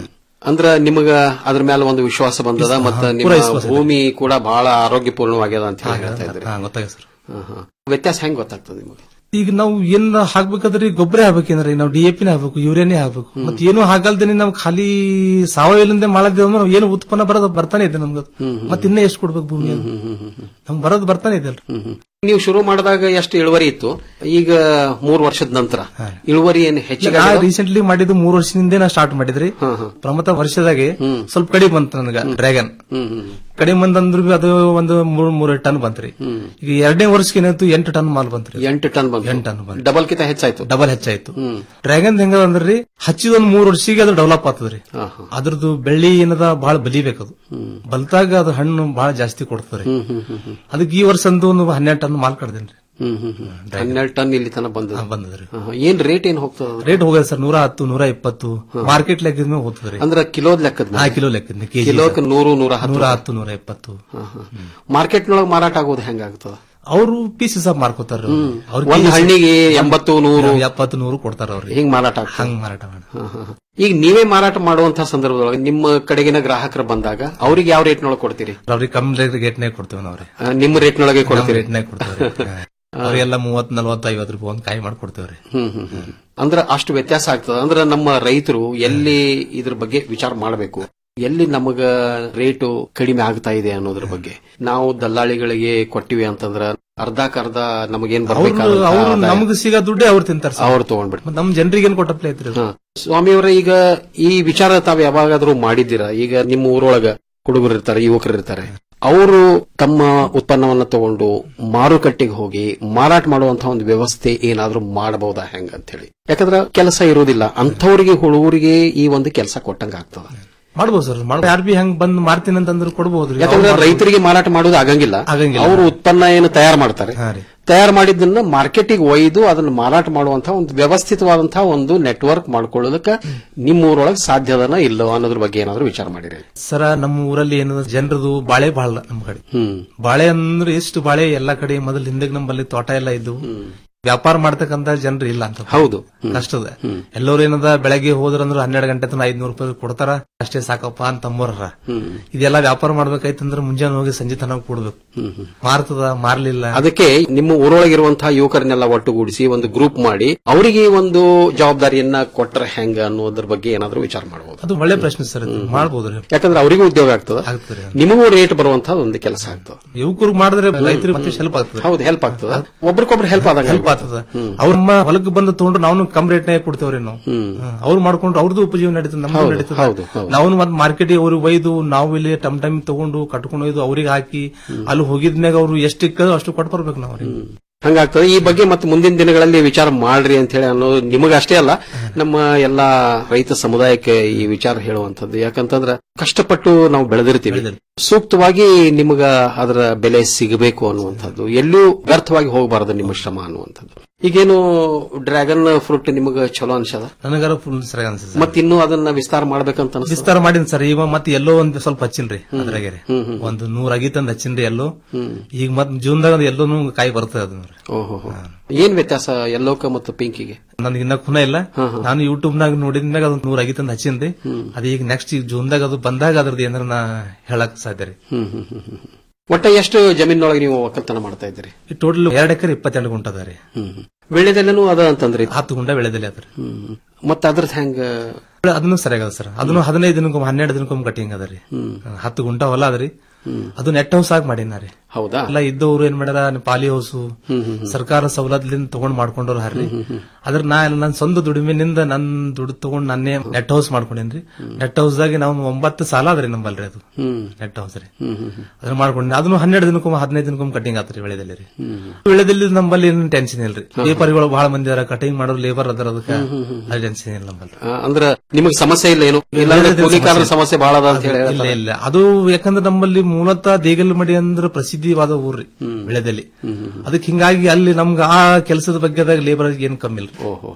ಅಂದ್ರ ನಿಮಗ ಅದ್ರ ಮೇಲೆ ಒಂದು ವಿಶ್ವಾಸ ಬಂದದ ಮತ್ತ ನಿಮ್ಮ ಭೂಮಿ ಕೂಡ ಬಹಳ ಆರೋಗ್ಯಪೂರ್ಣವಾಗ್ಯದ ಅಂತ ಹೇಳಿ ಹೇಳ್ತಾ ಇದ್ರಿ ಹಾ ಗೊತ್ತಾಗ ಸರ್ ಹಾ, ಹಾ. ವ್ಯತ್ಯಾಸ ಹೆಂಗ್ ಗೊತ್ತಾಗ್ತದೆ ನಿಮಗೆ ಈಗ ನಾವು ಏನ್ ಹಾಕ್ಬೇಕಾದ್ರೆ ಗೊಬ್ಬರ ಹಾಕ್ಬೇಕೇನ್ರಿ ನಾವು ಡಿ ಎ ಪಿನೇ ಹಾಕ್ಬೇಕು ಯೂರಿಯಾನೇ ಹಾಕ್ಬೇಕು ಮತ್ತೆ ಏನು ಹಾಕಲ್ದೇನೆ ನಾವು ಖಾಲಿ ಸಾವಯವದಿಂದ ಮಾಡಿದ್ದೇವೆ ಅಂದ್ರೆ ನಾವು ಏನು ಉತ್ಪನ್ನ ಬರೋದು ಬರ್ತಾನೆ ಇದೆ ನಮ್ಗೆ ಮತ್ತೆ ಇನ್ನೇ ಎಷ್ಟು ಕೊಡ್ಬೇಕು ಭೂಮಿ ನಮ್ಗೆ ಬರೋದು ಬರ್ತಾನೆ ಇದೆ ಅಲ್ರಿ ನೀವು ಶುರು ಮಾಡಿದಾಗ ಎಷ್ಟು ಇಳುವರಿ ಇತ್ತು ಈಗ ಮೂರ್ ವರ್ಷದ ನಂತರ ಇಳುವರಿ ಏನು ಹೆಚ್ಚಿಗೆ ನಾ ರೀಸೆಂಟ್ಲಿ ಮಾಡಿದ್ದು ಮೂರು ವರ್ಷದಿಂದ ನಾ ಸ್ಟಾರ್ಟ್ ಮಾಡಿದ್ರಿ ಪ್ರಮತ ವರ್ಷದಾಗೆ ಸ್ವಲ್ಪ ಕಡಿಮೆ ಬಂತು ನನಗ ಡ್ರ್ಯಾಗನ್ ಹ್ಮ್ ಹ್ಮ್ ಕಡಿಮೆ ಬಂದಂದ್ರು ಬಿ ಅದು ಒಂದು ಮೂರ್ ಮೂರ್ ಟನ್ ಬಂತ್ರಿ ಈಗ ಎರಡನೇ ವರ್ಷಕ್ಕೆ ಏನಾಯ್ತು ಎಂಟು ಟನ್ ಮಾಲ್ ಬಂತ್ರಿ ಎಂಟು ಟನ್ ಬಂತು ಎಂಟು ಟನ್ ಬಂತು ಡಬಲ್ ಕಿಂತ ಹೆಚ್ಚಾಯ್ತು ಡಬಲ್ ಹೆಚ್ಚಾಯ್ತು ಡ್ರ್ಯಾಗನ್ ಹೆಂಗ ಅಂದ್ರಿ ಹಚ್ಚಿದ ಒಂದ್ ಮೂರ್ ವರ್ಷಿಗೆ ಅದು ಡೆವಲಪ್ ಆಗ್ತದ್ರಿ ಹಾ, ಹಾ. ಅದ್ರದ್ದು ಬೆಳ್ಳಿ ಏನದ ಬಹಳ ಬಲಿಬೇಕದು ಬಲ್ತಾಗ ಅದು ಹಣ್ಣು ಬಹಳ ಜಾಸ್ತಿ ಕೊಡ್ತದ್ರಿ ಹ್ಮ್ ಹ್ಮ್ ಹ್ಮ್ ಹ್ಮ್ ಅದಕ್ಕೆ ಈ ವರ್ಷ ಅಂತೂ ಒಂದು ಹನ್ನೆರಡು ಟನ್ ಮಾಲ್ ಕಡ್ದೇನ್ರಿ ಹ್ಮ್ ಹ್ಮ್ ಹ್ಮ್ ಹನ್ನೆರಡು ಟನ್ ಇಲ್ಲಿ ತನಕ ಬಂದದ ಬಂದದ್ರಿ ಹಾ, ಹಾ. ಏನ್ ರೇಟ್ ಏನ್ ಹೋಗ್ತದ ಅದು? ರೇಟ್ ಹೋಗದ ಸರ್ ನೂರ ಹತ್ತು ನೂರ ಇಪ್ಪತ್ತು ಮಾರ್ಕೆಟ್ ಲೆಕ್ಕದ ಮೇಲೆ ಹೋಗ್ತದ್ರಿ ಅಂದ್ರ ಕಿಲೋದ್ ಲೆಕ್ಕದ ಆ ಕಿಲೋ ಲೆಕ್ಕದ ಕೆಜಿ ಕಿಲೋಕ್ ನೂರು ನೂರ ಹತ್ತು ನೂರ ಹತ್ತು ನೂರ ಇಪ್ಪತ್ತು ಮಾರ್ಕೆಟ್ನೊಳಗೆ ಮಾರಾಟ ಆಗೋದು ಹೆಂಗಾಗ್ತದ ಅವರು ಪೀಸ್ ಹಿಸಾಬ್ ಮಾರ್ಕೋತಾರ ಒಂದ್ ಹಣ್ಣಿಗೆ ಎಂಬತ್ತು ನೂರು ಎಪ್ಪತ್ತು ನೂರು ಕೊಡ್ತಾರ ಅವ್ರಿಗೆ ಹಿಂಗ್ ಮಾರಾಟ ಆಗ್ತದ ಹಂಗ್ ಮಾರಾಟ ಮಾಡಿ ಹಾ, ಹಾ, ಹಾ. ಈಗ ನೀವೇ ಮಾರಾಟ ಮಾಡುವಂತ ಸಂದರ್ಭದೊಳಗೆ ನಿಮ್ಮ ಕಡೆಗಿನ ಗ್ರಾಹಕರು ಬಂದಾಗ ಅವ್ರಿಗೆ ಯಾವ ರೇಟ್ನೊಳಗೆ ಕೊಡ್ತೀರಿ ಅವ್ರಿಗೆ ಕಮ್ಮಿ ರೇಟ್ನಾಗ ಕೊಡ್ತೇವೆ ನಾವ್ರಿ ಆ, ನಿಮ್ಮ ರೇಟ್ನೊಳಗೆ ಕೊಡ್ತೀರಿ ರೇಟ್ನಾಗ ಕೊಡ್ತೇವೆ ಅವ್ರಿಗೆಲ್ಲ ಮೂವತ್ ನಲ್ವತ್ತು ಐವತ್ತು ರೂಪಾಯಿ ಒಂದ್ ಕಾಯಿ ಮಾಡ್ಕೊಡ್ತೇವ್ರಿ ಹ್ಮ್ ಹ್ಮ್ ಹ್ಮ್. ಅಂದ್ರ ಅಷ್ಟು ವ್ಯತ್ಯಾಸ ಆಗ್ತದ ಅಂದ್ರ ನಮ್ಮ ರೈತರು ಎಲ್ಲಿ ಇದ್ರ ಬಗ್ಗೆ ವಿಚಾರ ಮಾಡಬೇಕು ಎಲ್ಲಿ ನಮಗ ರೇಟು ಕಡಿಮೆ ಆಗ್ತಾ ಇದೆ ಅನ್ನೋದ್ರ ಬಗ್ಗೆ ನಾವು ದಲ್ಲಾಳಿಗಳಿಗೆ ಕೊಟ್ಟಿವಿ ಅಂತಂದ್ರ ಅರ್ಧಕ್ಕರ್ಧ ನಮಗೇನ್ ಅವ್ರು ಅವ್ರು ಬರ್ಬೇಕಾದ ನಮ್ಗೆ ಸಿಗೋ ದುಡ್ಡೇ ಅವ್ರು ತಿಂತಾರ ಅವ್ರು ತಗೊಂಡ್ಬಿಡ್ತಾರೆ ನಮ್ ಜನರಿಗೆ ಏನ್ ಕೊಟ್ಟಪ್ಲೆ ಐತ್ರಿ ಅದು? ಸ್ವಾಮಿಯವರ ಈಗ ಈ ವಿಚಾರ ತಾವ್ ಯಾವಾಗಾದ್ರೂ ಮಾಡಿದ್ದೀರಾ ಈಗ ನಿಮ್ಮ ಊರೊಳಗ ಹುಡುಗರು ಇರ್ತಾರೆ ಯುವಕರು ಇರ್ತಾರೆ ಅವರು ತಮ್ಮ ಉತ್ಪನ್ನವನ್ನ ತಗೊಂಡು ಮಾರುಕಟ್ಟೆಗೆ ಹೋಗಿ ಮಾರಾಟ ಮಾಡುವಂತಹ ಒಂದು ವ್ಯವಸ್ಥೆ ಏನಾದ್ರೂ ಮಾಡಬಹುದಾ ಹೆಂಗ ಅಂತ ಹೇಳಿ ಯಾಕಂದ್ರ ಕೆಲಸ ಇರೋದಿಲ್ಲ ಅಂಥವ್ರಿಗೆ ಹುಡುಗರಿಗೆ ಈ ಒಂದು ಕೆಲಸ ಕೊಟ್ಟಂಗ ಆಗ್ತದ ಮಾಡ್ಬೋದು ಸರ್ ಮಾಡ್ಬೋದು ಯಾರು ಬಿ ಹೆಂಗ್ ಬಂದ್ ಮಾರ್ತೀನಿ ಅಂತಂದ್ರೆ ಕೊಡ್ಬೋದ್ರಿ ಯಾಕಂದ್ರೆ ಅವ್ರು ರೈತರಿಗೆ ಮಾರಾಟ ಮಾಡೋದು ಆಗಂಗಿಲ್ಲ ಆಗಂಗಿಲ್ಲ. ಅವರು ಉತ್ಪನ್ನ ಏನು ತಯಾರು ಮಾಡ್ತಾರೆ ಹಾ ರೀ. ತಯಾರು ಮಾಡಿದ್ದನ್ನ ಮಾರ್ಕೆಟಿಗೆ ಒಯ್ದು ಅದನ್ನ ಮಾರಾಟ ಮಾಡುವಂತಹ ಒಂದು ವ್ಯವಸ್ಥಿತವಾದಂತಹ ಒಂದು ನೆಟ್ವರ್ಕ್ ಮಾಡ್ಕೊಳ್ಳೋದಕ್ಕೆ ನಿಮ್ಮ ಊರೊಳಗೆ ಸಾಧ್ಯದನ ಇಲ್ಲೋ ಅನ್ನೋದ್ರ ಬಗ್ಗೆ ಏನಾದ್ರು ವಿಚಾರ ಮಾಡಿರಿ ಸರ ನಮ್ಮ ಊರಲ್ಲಿ ಏನದ ಜನರದು ಬಾಳೆ ಬಾಳ ನಮ್ ಕಡೆ ಹ್ಮ್ ಬಾಳೆ ಅಂದ್ರೆ ಎಷ್ಟು ಬಾಳೆ ಎಲ್ಲಾ ಕಡೆ ಮೊದಲು ಹಿಂದೆ ನಮ್ಮಲ್ಲಿ ತೋಟ ಎಲ್ಲ ಇದ್ದು ವ್ಯಾಪಾರ ಮಾಡ್ತಕ್ಕಂತ ಜನರು ಇಲ್ಲ ಅಂತ ಹೌದು ಕಷ್ಟದ ಎಲ್ಲರೂ ಏನದ ಬೆಳಗ್ಗೆ ಹೋದ್ರಂದ್ರ ಹನ್ನೆರಡು ಗಂಟೆ ತನಕ ಐದ್ನೂರು ರೂಪಾಯಿ ಕೊಡ್ತಾರ ಅಷ್ಟೇ ಸಾಕಪ್ಪ ಅಂತ ಅಂಬೋರ ಇದೆಲ್ಲ ವ್ಯಾಪಾರ ಮಾಡ್ಬೇಕಾಯ್ತಂದ್ರ ಮುಂಜಾನೆ ಹೋಗಿ ಸಂಜೆ ತನಕ ಕೊಡ್ಬೇಕು ಮಾರ್ತದ ಮಾರ್ಲಿಲ್ಲ ಅದಕ್ಕೆ ನಿಮ್ಮ ಊರೊಳಗಿರುವಂತಹ ಯುವಕರನ್ನೆಲ್ಲ ಒಟ್ಟುಗೂಡಿಸಿ ಒಂದು ಗ್ರೂಪ್ ಮಾಡಿ ಅವರಿಗೆ ಒಂದು ಜವಾಬ್ದಾರಿಯನ್ನ ಕೊಟ್ಟರೆ ಹೆಂಗ ಅನ್ನೋದ್ರ ಬಗ್ಗೆ ಏನಾದ್ರೂ ವಿಚಾರ ಮಾಡಬಹುದು ಅದು ಒಳ್ಳೆ ಪ್ರಶ್ನೆ ಸರ್ ಇದು ಮಾಡ್ಬೋದ್ರಿ ಯಾಕಂದ್ರೆ ಅವರಿಗೂ ಉದ್ಯೋಗ ಆಗ್ತದ ಆಗ್ತದೆ ನಿಮಗೂ ರೇಟ್ ಬರುವಂತಹ ಒಂದು ಕೆಲಸ ಆಗ್ತದ ಯುವಕರು ಮಾಡಿದ್ರೆ ರೈತರಿಗೆ ಮತ್ತೆ ಹೆಲ್ಪ್ ಆಗ್ತದೆ ಹೌದು ಹೆಲ್ಪ್ ಆಗ್ತದ ಒಬ್ರಿಗೊಬ್ರು ಹೆಲ್ಪ್ ಆದಂಗ ಹೆಲ್ಪ್ ಆಗ್ತದ ಅವ್ರ ನಮ್ಮ ಹೊಲಕ್ಕೆ ಬಂದು ತಗೊಂಡ್ರು ನಾವು ಕಮ್ ರೇಟ್ನಾಗ ಕೊಡ್ತೇವ್ರಿ ನಾವು ಅವ್ರು ಮಾಡ್ಕೊಂಡು ಅವ್ರದ್ದು ಉಪಜೀವನ ನಡೀತದೆ ನಮ್ದು ಹೌದು, ನಡೀತದೆ ಹೌದು, ಹೌದು. ನಾವು ಮತ್ತೆ ಮಾರ್ಕೆಟಿಗೆ ಅವ್ರಿಗೆ ಒಯ್ದು ನಾವು ಇಲ್ಲಿ ಟಮ್ ಟೈಮ್ ತಗೊಂಡು ಕಟ್ಕೊಂಡು ಒಯ್ದು ಅವ್ರಿಗೆ ಹಾಕಿ ಅಲ್ಲಿ ಹೋಗಿದ್ಮ್ಯಾಗ ಅವ್ರು ಎಷ್ಟು ಇಕ್ಕದೋ ಅಷ್ಟು ಕೊಟ್ಟು ಬರ್ಬೇಕು ನಾವು ಅವ್ರಿಗೆ ಹಂಗಾಗ್ತದೆ ಈ ಬಗ್ಗೆ ಮತ್ತೆ ಮುಂದಿನ ದಿನಗಳಲ್ಲಿ ವಿಚಾರ ಮಾಡ್ರಿ ಅಂತ ಹೇಳಿ ಅನ್ನೋದು ನಿಮಗಷ್ಟೇ ಅಲ್ಲ ನಮ್ಮ ಎಲ್ಲಾ ರೈತ ಸಮುದಾಯಕ್ಕೆ ಈ ವಿಚಾರ ಹೇಳುವಂತದ್ದು ಯಾಕಂತಂದ್ರ ಕಷ್ಟಪಟ್ಟು ನಾವು ಬೆಳೆದಿರ್ತೀವಿ ಸೂಕ್ತವಾಗಿ ನಿಮಗ ಅದರ ಬೆಲೆ ಸಿಗಬೇಕು ಅನ್ನುವಂಥದ್ದು ಎಲ್ಲೂ ವ್ಯರ್ಥವಾಗಿ ಹೋಗಬಾರದು ನಿಮ್ಮ ಶ್ರಮ ಅನ್ನುವಂಥದ್ದು ಈಗೇನು ಡ್ರ್ಯಾಗನ್ ಫ್ರೂಟ್ ನಿಮಗ ಚಲೋ ಅನ್ಸದ ನನಗಾರ ಫುಲ್ ಸರಿಯಾಗಿ ಅನ್ಸುತ್ತೆ ಮತ್ ಇನ್ನೂ ಅದನ್ನ ವಿಸ್ತಾರ ಮಾಡ್ಬೇಕಂತ ಅನ್ಸ್ತದ? ವಿಸ್ತಾರ ಮಾಡಿನ್ ಸರ್ ಈಗ ಮತ್ತೆ ಎಲ್ಲೋ ಒಂದ್ ಸ್ವಲ್ಪ ಹಚ್ಚಿನ್ರಿ ಅದ್ರಾಗೆ ರೀ. ಒಂದು ನೂರ್ ಆಗಿತ್ತಂದ್ ಹಚ್ಚಿನ್ರಿ ಎಲ್ಲೋ ಈಗ ಮತ್ ಜೂನ್ದಾಗ ಒಂದ್ ಎಲ್ಲೋನು ಕಾಯಿ ಬರ್ತದೆ ಅದು ನೋಡ್ರಿ ಓಹೋ ಏನ್ ವ್ಯತ್ಯಾಸ ಎಲ್ಲೋಕ ಮತ್ತು ಪಿಂಕಿಗೆ ನನ್ಗೆ ಇನ್ನ ಖುನ ಇಲ್ಲ ನಾನು ಯೂಟ್ಯೂಬ್ ನಾಗ ನೋಡಿದ್ಮ್ಯಾಗ ಅದು ನೂರ್ ಆಗಿತ್ತಂದ್ ಹಚ್ಚಿನ್ರಿ ಅದು ಈಗ ನೆಕ್ಸ್ಟ್ ಈಗ ಜೂನ್ದಾಗ ಅದು ಬಂದಾಗ ಅದ್ರದ್ದು ಏನಾರ ನಾ ಹೇಳಕ್ ಸಾಧ್ಯ ರೀ ಹ್ಮ್ ಹ್ಮ್ ಹ್ಮ್ ಹ್ಮ್. ಒಟ್ಟ ಎಷ್ಟು ಜಮೀನೊಳಗೆ ನೀವು ಒಕ್ಕಲ್ತನ ಮಾಡ್ತಾ ಇದ್ದೀರಿ ಈ ಟೋಟಲ್ ಎರಡ್ ಎಕರೆ ಇಪ್ಪತ್ತೆರಡು ಗುಂಟ ಅದ ರೀ ಬೆಳೆದೆಲ್ಲನೂ ಅದ ಅಂತಂದ್ರಿ ಹತ್ತು ಗುಂಟ ಬೆಳೆದಲ್ಲಿ ಅದ್ರಿ ಮತ್ತ ಅದ್ರದ್ ಹೆಂಗ ಅದನ್ನು ಸರಿಯಾಗದ ಸರ್ ಅದನ್ನು ಹದಿನೈದು ದಿನಕ್ಕೊಮ್ಮೆ ಹನ್ನೆರಡು ದಿನಕ್ಕೊಮ್ಮೆ ಕಟಿಂಗ್ ಅದ ರೀ ಹತ್ತು ಗುಂಟ ಹೊಲ ಅದ್ರಿ ಅದು ನೆಟ್ ಹೌಸ್ ಆಗಿ ಮಾಡಿನ ರೀ ಹೌದಾ ಎಲ್ಲ ಇದ್ದವ್ರು ಏನ್ ಮಾಡ್ಯಾರ ಪಾಲಿ ಹೌಸ್ ಸರ್ಕಾರ ಸವಲತ್ತಿನಿಂದ ತಗೊಂಡ್ ಮಾಡ್ಕೊಂಡವ್ರು ಹರ್ರಿ ಅದ್ರ ನಾ ಎಲ್ಲ ನನ್ನ ಸ್ವಂತ ದುಡಿಮೆನಿಂದ ನನ್ ದುಡ್ಡು ತಗೊಂಡ್ ನನ್ನೇ ನೆಟ್ ಹೌಸ್ ಮಾಡ್ಕೊಂಡೇನ್ರಿ ನೆಟ್ ಹೌಸ್ ದಾಗಿ ನಾವು ಒಂಬತ್ತು ಸಾಲ ಅದ್ರಿ ನಮ್ಮಲ್ರಿ ಅದು ನೆಟ್ ಹೌಸ್ ರೀ ಅದನ್ನ ಮಾಡ್ಕೊಂಡಿ ಅದನ್ನು ಹನ್ನೆರಡು ದಿನಕ್ಕೊಮ್ಮೆ ಹದಿನೈದು ದಿನಕ್ಕೊಮ್ಮೆ ಕಟಿಂಗ್ ಆತ್ರಿ ಬೆಳೆದಲ್ಲಿ ರೀ ಬೆಳೆದಲ್ಲಿ ನಮ್ಮಲ್ಲಿ ಏನು ಟೆನ್ಷನ್ ಇಲ್ರಿ ಲೇಬರ್ಗಳು ಬಹಳ ಮಂದಿ ಅದಾರ ಕಟಿಂಗ್ ಮಾಡೋರು ಲೇಬರ್ ಅದಾರ ಅದಕ್ಕೆ ಅದು ಟೆನ್ಷನ್ ಇಲ್ಲ ನಮ್ಮಲ್ಲಿ ಆ, ಅಂದ್ರ ನಿಮಗ್ ಸಮಸ್ಯೆ ಇಲ್ಲ ಏನು ಇಲ್ಲಾಂದ್ರೆ ಕೂಲಿಕಾರರ ಸಮಸ್ಯೆ ಬಹಳ ಅದ ಅಂತ ಹೇಳಿ ಇಲ್ಲ ಹೇಳ್ತಾರೆ. ಇಲ್ಲ ಅದು ಯಾಕಂದ್ರೆ ನಮ್ಮಲ್ಲಿ ಮೂಲತಃ ದೇಗಲ್ಮಡಿ ಅಂದ್ರೆ ಪ್ರಸಿದ್ಧಿವಾದ ಊರ್ರಿ ಬೆಳೆದಲ್ಲಿ ಅದಕ್ಕೆ ಹಿಂಗಾಗಿ ಅಲ್ಲಿ ನಮ್ಗ ಆ ಕೆಲಸದ ಬಗ್ಗೆದಾಗ ಲೇಬರ್ ಏನ್ ಕಮ್ಮಿ ಇಲ್ರಿ ಓಹೋ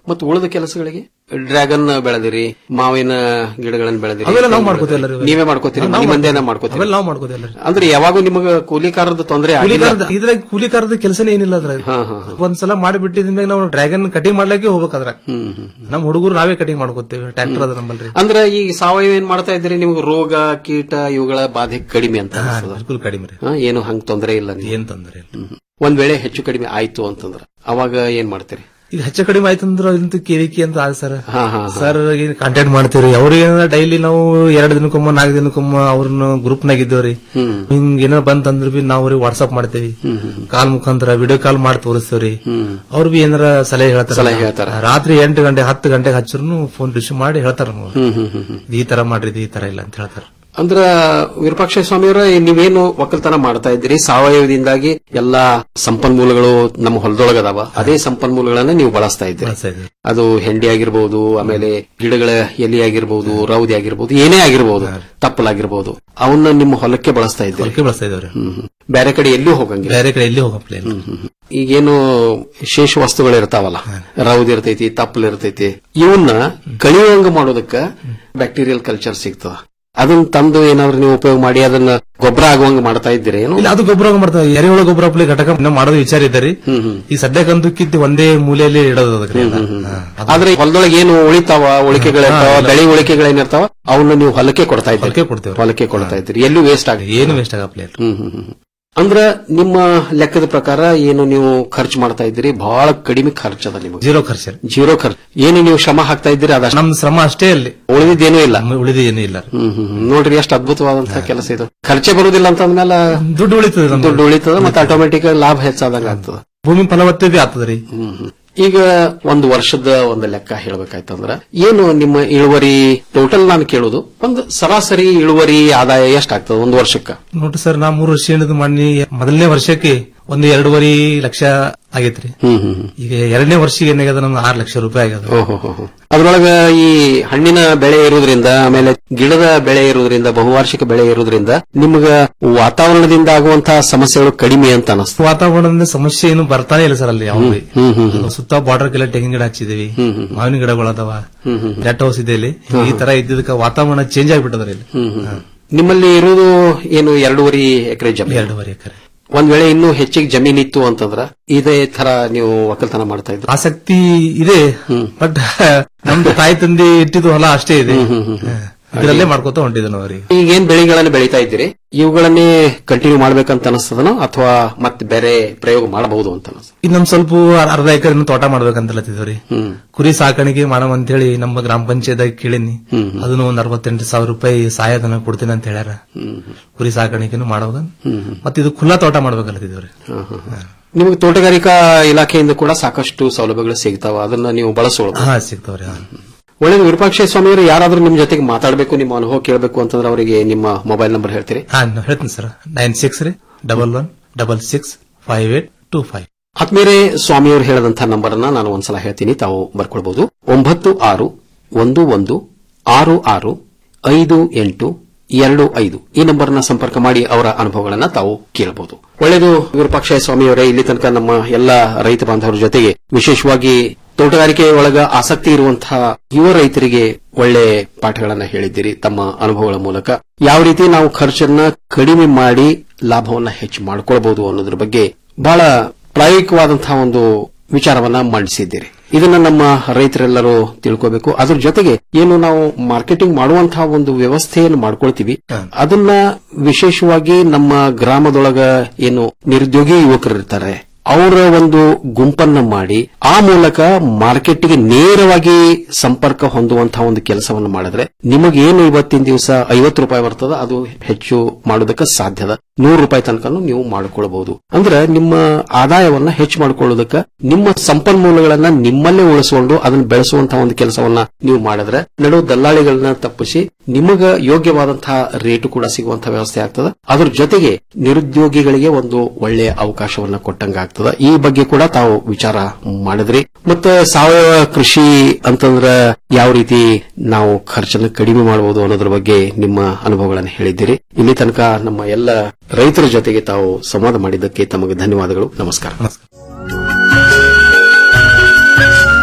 ಮತ್ತು ಉಳಿದ ಕೆಲಸಗಳಿಗೆ ಡ್ರ್ಯಾಗನ್ ಬೆಳೆದಿರಿ ಮಾವಿನ ಗಿಡಗಳನ್ನು ಬೆಳೆದಿರಿ ಅವೆಲ್ಲ ನಾವು ಮಾಡ್ಕೋತೀವಿ ಎಲ್ಲರೂ. ನೀವೇ ಮಾಡ್ಕೋತೀರಿ ನಾವು ನಿಮ್ಮಂದೇನ ಮಾಡ್ಕೋತೀರಿ ಅವೆಲ್ಲ ನಾವು ಮಾಡ್ಕೋದಿಲ್ಲ ಅಂದ್ರೆ ಯಾವಾಗೂ ನಿಮಗ ಕೂಲಿಕಾರದ ತೊಂದರೆ ಆಗಿಲ್ಲ ಕೂಲಿಕಾರದ ಇದ್ರಾಗ ಕೂಲಿಕಾರದ ಕೆಲಸನೇ ಏನಿಲ್ಲ ಅದ್ರಾಗ ಹಾ ಹಾ ಹಾ. ಒಂದ್ಸಲ ಮಾಡಿಬಿಟ್ಟಿದ್ಮೇಲೆ ನಾವು ಡ್ರ್ಯಾಗನ್ ಕಟಿಂಗ್ ಮಾಡ್ಲಿಕ್ಕೆ ಹೋಗ್ಬೇಕಾದ್ರ ಹ್ಮ್ ಹ್ಮ್ ನಮ್ ಹುಡುಗರು ನಾವೇ ಕಟಿಂಗ್ ಮಾಡ್ಕೋತೇವೆ ಟ್ರ್ಯಾಕ್ಟರ್ ಅದ ನಮ್ಮಲ್ರಿ ಅಂದ್ರೆ ಈ ಸಾವಯವ ಏನ್ ಮಾಡ್ತಾ ಇದ್ರಿ ನಿಮ್ಗೆ ರೋಗ ಕೀಟ ಇವುಗಳ ಬಾಧೆ ಕಡಿಮೆ ಅಂತ ಹಾ, ಅನ್ಸ್ತದ. ಬಿಲ್ಕುಲ್ ಕಡಿಮೆ ರೀ ಹಾ, ಏನು ಹಂಗ್ ತೊಂದರೆ ಇಲ್ಲ ನಿಮ್ಗೆ. ಏನ್ ತೊಂದರೆ ಇಲ್ಲ ಹ್ಮ್. ಒಂದ್ ವೇಳೆ ಹೆಚ್ಚು ಕಡಿಮೆ ಆಯ್ತು ಅಂತಂದ್ರ ಅವಾಗ ಏನ್ ಮಾಡ್ತೀರಿ ಈಗ ಹೆಚ್ಚು ಕಡಿಮೆ ಆಯ್ತಂದ್ರ ಇಂತ ಕೇಳಿಕೆ ಅಂತ ಆದ ಸರ್ ಹಾ ಹಾ ಸರ್ ಕಾಂಟ್ಯಾಕ್ಟ್ ಮಾಡ್ತೀವ್ರಿ ಅವ್ರಿಗೆ ಡೈಲಿ ನಾವು ಎರಡ್ ದಿನಕ್ಕೊಮ್ಮ ನಾಲ್ಕು ದಿನಕ್ಕೊಮ್ಮ ಅವ್ರನ್ನ ಗ್ರೂಪ್ ನಾಗ ಇದ್ದೇವ್ರಿ ಹ್ಮ್ ಹಿಂಗ್ ಏನೋ ಬಂತಂದ್ರ ಬಿ ನಾವು ಅವ್ರಿಗೆ ವಾಟ್ಸ್ಆಪ್ ಮಾಡ್ತೇವಿ ಹ್ಮ್ ಹ್ಮ್ ಕಾಲ್ ಮುಖಾಂತರ ವಿಡಿಯೋ ಕಾಲ್ ಮಾಡಿ ತೋರಿಸ್ತೇವ್ರಿ ಹ್ಮ್ ಅವ್ರು ಬಿ ಏನಾರ ಸಲಹೆ ಹೇಳ್ತಾರ ಸಲಹೆ ಹೇಳ್ತಾರ. ರಾತ್ರಿ ಎಂಟು ಗಂಟೆ ಹತ್ತು ಗಂಟೆಗೆ ಹಚ್ಚರು ಫೋನ್ ರಿಸೀವ್ ಮಾಡಿ ಹೇಳ್ತಾರ ನಮ್ಗೆ. ಹ್ಮ್ ಹ್ಮ್ ಹ್ಮ್ ಹ್ಮ್ ಈ ತರ ಮಾಡ್ರಿ ಇದು ಈ ತರ ಇಲ್ಲ ಅಂತ ಹೇಳ್ತಾರ ಅಂದ್ರ ವಿರೂಪಾಕ್ಷ ಸ್ವಾಮಿಯವರ ನೀವೇನು ಒಕ್ಕಲ್ತನ ಮಾಡ್ತಾ ಇದ್ದೀರಿ ಸಾವಯವದಿಂದಾಗಿ ಎಲ್ಲಾ ಸಂಪನ್ಮೂಲಗಳು ನಮ್ಮ ಹೊಲದೊಳಗದಾವ ಅದೇ ಸಂಪನ್ಮೂಲಗಳನ್ನ ನೀವು ಬಳಸ್ತಾ ಇದ್ದೀರಿ ಬಳಸ್ತಾ ಇದ್ದೀವಿ. ಅದು ಹೆಂಡಿ ಆಗಿರ್ಬೋದು ಆಮೇಲೆ ಗಿಡಗಳ ಎಲೆ ಆಗಿರ್ಬೋದು ರೌದಿ ಆಗಿರ್ಬೋದು ಏನೇ ಆಗಿರ್ಬೋದು ತಪ್ಪಲಾಗಿರ್ಬೋದು ಅವನ್ನ ನಿಮ್ಮ ಹೊಲಕ್ಕೆ ಬಳಸ್ತಾ ಇದ್ದೀರಿ ಹೊಲಕ್ಕೆ ಬಳಸ್ತಾ ಇದ್ದೇವ್ರಿ ಹ್ಮ್ ಹ್ಮ್. ಬೇರೆ ಕಡೆ ಎಲ್ಲೂ ಹೋಗಂಗಿಲ್ಲ ಬೇರೆ ಕಡೆ ಎಲ್ಲಿ ಹೋಗಪ್ಲೆ ಇಲ್ಲ. ಹ್ಮ್ ಹ್ಮ್. ಈಗೇನು ಶೇಷ ವಸ್ತುಗಳು ಇರ್ತಾವಲ್ಲ ರೌದಿ ಇರ್ತೈತಿ ತಪ್ಪಲ್ ಇರ್ತೈತಿ ಇವನ್ನ ಕಳಿಯುವಂಗ ಮಾಡೋದಕ್ಕ ಬ್ಯಾಕ್ಟೀರಿಯಲ್ ಕಲ್ಚರ್ ಸಿಗ್ತದ ಅದನ್ನ ತಂದು ಏನಾದ್ರು ನೀವು ಉಪಯೋಗ ಮಾಡಿ ಅದನ್ನ ಗೊಬ್ಬರ ಆಗುವಂಗ ಮಾಡ್ತಾ ಇದ್ದೀರಿ ಏನು ಇಲ್ಲ ಅದು ಗೊಬ್ಬರ ಮಾಡ್ತಾವ ಎರೆಹುಳ ಗೊಬ್ಬರ ಪ್ಲೇ ಘಟಕ ಇನ್ನ ಮಾಡೋದು ವಿಚಾರ ಇದ್ದಾರೆ ಹ್ಮ್ ಹ್ಮ್ ಈ ಸದ್ಯಕ್ಕಂತೂ ಕಿತ್ತಿ ಒಂದೇ ಮೂಲೆಯಲ್ಲಿ ಇಡೋದು ಅದಕ್ಕೆ ಎಲ್ಲ. ಹಾ. ಅದು ಆದ್ರೆ ಹೊಲದೊಳಗೆ ಏನು ಉಳಿತಾವ ಉಳಿಕೆಗಳಿರ್ತಾವ ಬೆಳೆ ಉಳಿಕೆಗಳೇನಿರ್ತಾವ ಅವನ್ನ ನೀವು ಹೊಲಕ್ಕೆ ಕೊಡ್ತಾ ಇದ್ದೀರಿ ಹೊಲಕ್ಕೆ ಕೊಡ್ತೇವ್ರಿ ಹೊಲಕ್ಕೆ ಕೊಡ್ತಾ ಇದ್ದೀರಿ ಎಲ್ಲೂ ವೇಸ್ಟ್ ಆಗಿ ಏನು ವೇಸ್ಟ್ ಆಗಪ್ಲೆ ಇಲ್ಲ. ಹ್ಮ್ ಹ್ಮ್ ಹ್ಮ್. ಅಂದ್ರ ನಿಮ್ಮ ಲೆಕ್ಕದ ಪ್ರಕಾರ ಏನು ನೀವು ಖರ್ಚು ಮಾಡ್ತಾ ಇದ್ದೀರಿ ಬಹಳ ಕಡಿಮೆ ಖರ್ಚದ ನಿಮಗೆ ಜೀರೋ ಖರ್ಚು ಜೀರೋ ಖರ್ಚು ಏನು ನೀವು ಶ್ರಮ ಹಾಕ್ತಾ ಇದ್ದೀರಿ ಅದಷ್ಟು ನಮ್ ಶ್ರಮ ಅಷ್ಟೇ ಅಲ್ಲಿ ಉಳಿದಿದ್ದೇನೂ ಇಲ್ಲ ಉಳಿದ ಏನೂ ಇಲ್ಲ ಹ್ಮ್ ಹ್ಮ್ ಹ್ಮ್. ನೋಡ್ರಿ ಎಷ್ಟು ಅದ್ಭುತವಾದಂತಹ ಕೆಲಸ ಇದು ಖರ್ಚೆ ಬರುದಿಲ್ಲ ಅಂತಂದ್ಮೇಲೆ ದುಡ್ಡು ಉಳಿತದೆ ನಮ್ದು. ದುಡ್ಡು ಉಳಿತದ ಮತ್ತೆ ಆಟೋಮೆಟಿಕ್ ಲಾಭ ಹೆಚ್ಚಾದಂಗ ಆಗ್ತದ ಭೂಮಿ ಫಲವತ್ತತೆ ಆಗ್ತದ್ರಿ ಹ್ಮ್ ಹ್ಮ್. ಈಗ ಒಂದು ವರ್ಷದ ಒಂದು ಲೆಕ್ಕ ಹೇಳ್ಬೇಕಾಯ್ತಂದ್ರ ಏನು ನಿಮ್ಮ ಇಳುವರಿ ಟೋಟಲ್ ನಾನು ಕೇಳೋದು ಒಂದು ಸರಾಸರಿ ಇಳುವರಿ ಆದಾಯ ಎಷ್ಟಾಗ್ತದ ಒಂದು ವರ್ಷಕ್ಕ ನೋಡ್ರಿ ಸರ್ ನಾ ಮೂರು ವರ್ಷ ಏನಿದು ಮಾಡಿ ಮೊದಲನೇ ವರ್ಷಕ್ಕೆ ಒಂದು ಎರಡೂವರೆ ಲಕ್ಷ ಆಗೈತ್ರಿ ಹ್ಮ್ ಹ್ಮ್ ಹ್ಮ್. ಈಗ ಎರಡನೇ ವರ್ಷಕ್ಕೆ ಏನಾಗ್ಯದ ನಮ್ಗೆ ಆರು ಲಕ್ಷ ರೂಪಾಯಿ ಆಗ್ಯದ ಓಹೋ ಹೋ ಹೋ. ಅದ್ರೊಳಗ ಈ ಹಣ್ಣಿನ ಬೆಳೆ ಇರುವುದರಿಂದ ಆಮೇಲೆ ಗಿಡದ ಬೆಳೆ ಇರುವುದರಿಂದ ಬಹುವಾರ್ಷಿಕ ಬೆಳೆ ಇರುವುದರಿಂದ ನಿಮ್ಗ ವಾತಾವರಣದಿಂದ ಆಗುವಂತಹ ಸಮಸ್ಯೆಗಳು ಕಡಿಮೆ ಅಂತ ಅನಿಸ್ತು ವಾತಾವರಣದ ಸಮಸ್ಯೆ ಏನು ಬರ್ತಾನೆ ಇಲ್ಲ ಸರ್ ಅಲ್ಲಿ ಯಾವ ಹ್ಮ್ ಹ್ಮ್ ಹ್ಮ್. ಸುತ್ತ ಬಾರ್ಡರ್ ತೆಂಗಿನ ಗಿಡ ಹಚ್ಚಿದೀವಿ ಹ್ಮ್ ಹ್ಮ್. ಮಾವಿನ ಗಿಡಗಳದಾವ ಹ್ಮ್ ಹ್ಮ್ ನೆಟ್ ಹೌಸ್ ಇದೆ ಇಲ್ಲಿ ಈ ತರ ಇದ್ದಿದ್ದಕ್ಕೆ ವಾತಾವರಣ ಚೇಂಜ್ ಆಗ್ಬಿಟ್ಟದ್ರಿ ಇಲ್ಲಿ ಹ್ಮ್ ಹ್ಮ್. ನಿಮ್ಮಲ್ಲಿ ಇರುವುದು ಏನು ಎರಡೂವರೆ ಎಕರೆ ಜಮೀನು ಎರಡೂವರೆ ಎಕರೆ ಒಂದ್ ವೇಳೆ ಇನ್ನೂ ಹೆಚ್ಚಿಗೆ ಜಮೀನ್ ಇತ್ತು ಅಂತಂದ್ರ ಇದೇ ತರ ನೀವು ಒಕ್ಕಲ್ತನ ಮಾಡ್ತಾ ಇದ್ರು ಆಸಕ್ತಿ ಇದೆ ಬಟ್ ನಮ್ದು ತಾಯಿ ತಂದೆ ಇಟ್ಟಿದ್ದು ಹೊಲ ಅಷ್ಟೇ ಇದೆ ಇದರಲ್ಲೇ ಮಾಡ್ಕೊತ ಹೊಂಟಿದ್ದೆ ನಾವು ಅವ್ರಿಗೆ ಈಗ ಏನ್ ಬೆಳೆಗಳನ್ನು ಬೆಳೀತಾ ಇದ್ದೀರಿ ಇವುಗಳನ್ನೇ ಕಂಟಿನ್ಯೂ ಮಾಡ್ಬೇಕಂತ ಅನಿಸ್ತದನೋ ಅಥವಾ ಮತ್ತೆ ಬೇರೆ ಪ್ರಯೋಗ ಮಾಡಬಹುದು ಅಂತ ಅನಿಸ್ತದ ಇದ್ ನಮ್ ಸ್ವಲ್ಪ ಅರ್ಧ ಎಕರೆ ತೋಟ ಮಾಡ್ಬೇಕಂತ ಲತ್ತಿದ್ವಿ ಹ್ಮ್ ಕುರಿ ಸಾಕಾಣಿಕೆ ಮಾಡಮ್ ಅಂತ ಹೇಳಿ ನಮ್ಮ ಗ್ರಾಮ ಪಂಚಾಯತ್ ಕೇಳಿನಿ ಹ್ಮ್ ಅದನ್ನು ಒಂದ್ ಅರವತ್ತೆಂಟು ಸಾವಿರ ರೂಪಾಯಿ ಸಹಾಯಧನ ಕೊಡ್ತೀನಿ ಅಂತ ಹೇಳ್ಯಾರ ಹ್ಮ್ ಕುರಿ ಸಾಕಾಣಿಕೆನು ಮಾಡೋದ ಹ್ಮ್ ಹ್ಮ್. ಮತ್ತೆ ಇದು ಖುಲ್ಲಾ ತೋಟ ಮಾಡ್ಬೇಕಲ್ಲತ್ತಿದ್ವಿ ಹಾ, ಹಾ, ಹಾ. ನಿಮಗೆ ತೋಟಗಾರಿಕಾ ಇಲಾಖೆಯಿಂದ ಕೂಡ ಸಾಕಷ್ಟು ಸೌಲಭ್ಯಗಳು ಸಿಗ್ತಾವ ಅದನ್ನ ನೀವು ಬಳಸೋಳು ಹಾ ಸಿಗ್ತಾವ್ರಿ ಹಾ. ಒಳ್ಳೆಯದು ವಿರೂಪಾಕ್ಷ ಸ್ವಾಮಿಯವರು ಯಾರಾದ್ರೂ ನಿಮ್ ಜೊತೆಗೆ ಮಾತಾಡಬೇಕು ನಿಮ್ಮ ಅನುಭವ ಕೇಳಬೇಕು ಅಂತಂದ್ರೆ ಅವರಿಗೆ ನಿಮ್ಮ ಮೊಬೈಲ್ ನಂಬರ್ ಹೇಳ್ತೀರಿ ಹಾ ನಾನ್ ಹೇಳ್ತೀನಿ ಸರ್ ನೈನ್ ಸಿಕ್ಸ್ ರೀ double one double six five eight two five ಆತ್ಮೇಲೆ ಸ್ವಾಮಿಯವರು ಹೇಳದಂತಹ ನಂಬರ್ ಅನ್ನ ನಾನು ಒಂದ್ಸಲ ಹೇಳ್ತೀನಿ ತಾವು ಬರ್ಕೊಳ್ಬಹುದು ಒಂಬತ್ತು ಆರು ಒಂದು ಒಂದು ಆರು ಆರು ಐದು ಎಂಟು ಎರಡು ಐದು ಈ ನಂಬರ್ನ ಸಂಪರ್ಕ ಮಾಡಿ ಅವರ ಅನುಭವಗಳನ್ನ ತಾವು ಕೇಳಬಹುದು ಒಳ್ಳೆಯದು ವಿರೂಪಾಕ್ಷ ಸ್ವಾಮಿಯವರೇ ಇಲ್ಲಿ ತನಕ ನಮ್ಮ ಎಲ್ಲ ರೈತ ಬಾಂಧವರ ಜೊತೆಗೆ ವಿಶೇಷವಾಗಿ ತೋಟಗಾರಿಕೆ ಒಳಗ ಆಸಕ್ತಿ ಇರುವಂತಹ ಯುವ ರೈತರಿಗೆ ಒಳ್ಳೆ ಪಾಠಗಳನ್ನ ಹೇಳಿದ್ದೀರಿ ತಮ್ಮ ಅನುಭವಗಳ ಮೂಲಕ ಯಾವ ರೀತಿ ನಾವು ಖರ್ಚನ್ನ ಕಡಿಮೆ ಮಾಡಿ ಲಾಭವನ್ನ ಹೆಚ್ಚು ಮಾಡ್ಕೊಳ್ಬಹುದು ಅನ್ನೋದ್ರ ಬಗ್ಗೆ ಬಹಳ ಪ್ರಾಯೋಗಿಕವಾದಂತಹ ಒಂದು ವಿಚಾರವನ್ನ ಮಂಡಿಸಿದ್ದೀರಿ ಇದನ್ನ ನಮ್ಮ ರೈತರೆಲ್ಲರೂ ತಿಳ್ಕೋಬೇಕು ಅದ್ರ ಜೊತೆಗೆ ಏನು ನಾವು ಮಾರ್ಕೆಟಿಂಗ್ ಮಾಡುವಂತಹ ಒಂದು ವ್ಯವಸ್ಥೆಯನ್ನು ಮಾಡ್ಕೊಳ್ತೀವಿ ಅದನ್ನ ವಿಶೇಷವಾಗಿ ನಮ್ಮ ಗ್ರಾಮದೊಳಗ ಏನು ನಿರುದ್ಯೋಗಿ ಯುವಕರು ಇರ್ತಾರೆ ಅವರ ಒಂದು ಗುಂಪನ್ನ ಮಾಡಿ ಆ ಮೂಲಕ ಮಾರ್ಕೆಟ್ಗೆ ನೇರವಾಗಿ ಸಂಪರ್ಕ ಹೊಂದುವಂತಹ ಒಂದು ಕೆಲಸವನ್ನು ಮಾಡಿದ್ರೆ ನಿಮಗೇನು ಇವತ್ತಿನ ದಿವಸ ಐವತ್ತು ರೂಪಾಯಿ ಬರ್ತದ ಅದು ಹೆಚ್ಚು ಮಾಡೋದಕ್ಕೆ ಸಾಧ್ಯದ ನೂರು ರೂಪಾಯಿ ತನಕನೂ ನೀವು ಮಾಡಿಕೊಳ್ಬಹುದು ಅಂದ್ರೆ ನಿಮ್ಮ ಆದಾಯವನ್ನ ಹೆಚ್ಚು ಮಾಡಿಕೊಳ್ಳೋದಕ್ಕೆ ನಿಮ್ಮ ಸಂಪನ್ಮೂಲಗಳನ್ನ ನಿಮ್ಮಲ್ಲೇ ಉಳಿಸಿಕೊಂಡು ಅದನ್ನ ಬೆಳೆಸುವಂತಹ ಒಂದು ಕೆಲಸವನ್ನ ನೀವು ಮಾಡಿದ್ರೆ ನಡು ದಲ್ಲಾಳಿಗಳನ್ನ ತಪ್ಪಿಸಿ ನಿಮಗ ಯೋಗ್ಯವಾದಂತಹ ರೇಟು ಕೂಡ ಸಿಗುವಂತಹ ವ್ಯವಸ್ಥೆ ಆಗ್ತದ ಅದ್ರ ಜೊತೆಗೆ ನಿರುದ್ಯೋಗಿಗಳಿಗೆ ಒಂದು ಒಳ್ಳೆಯ ಅವಕಾಶವನ್ನ ಕೊಟ್ಟಂಗ ಆಗ್ತದ ಈ ಬಗ್ಗೆ ಕೂಡ ತಾವು ವಿಚಾರ ಮಾಡಿದ್ರಿ ಮತ್ತೆ ಸಾವಯವ ಕೃಷಿ ಅಂತಂದ್ರ ಯಾವ ರೀತಿ ನಾವು ಖರ್ಚನ್ನು ಕಡಿಮೆ ಮಾಡಬಹುದು ಅನ್ನೋದ್ರ ಬಗ್ಗೆ ನಿಮ್ಮ ಅನುಭವಗಳನ್ನು ಹೇಳಿದ್ದೀರಿ ಇಲ್ಲಿ ತನಕ ನಮ್ಮ ಎಲ್ಲ ರೈತರ ಜೊತೆಗೆ ತಾವು ಸಂವಾದ ಮಾಡಿದ್ದಕ್ಕೆ ತಮಗೆ ಧನ್ಯವಾದಗಳು ನಮಸ್ಕಾರ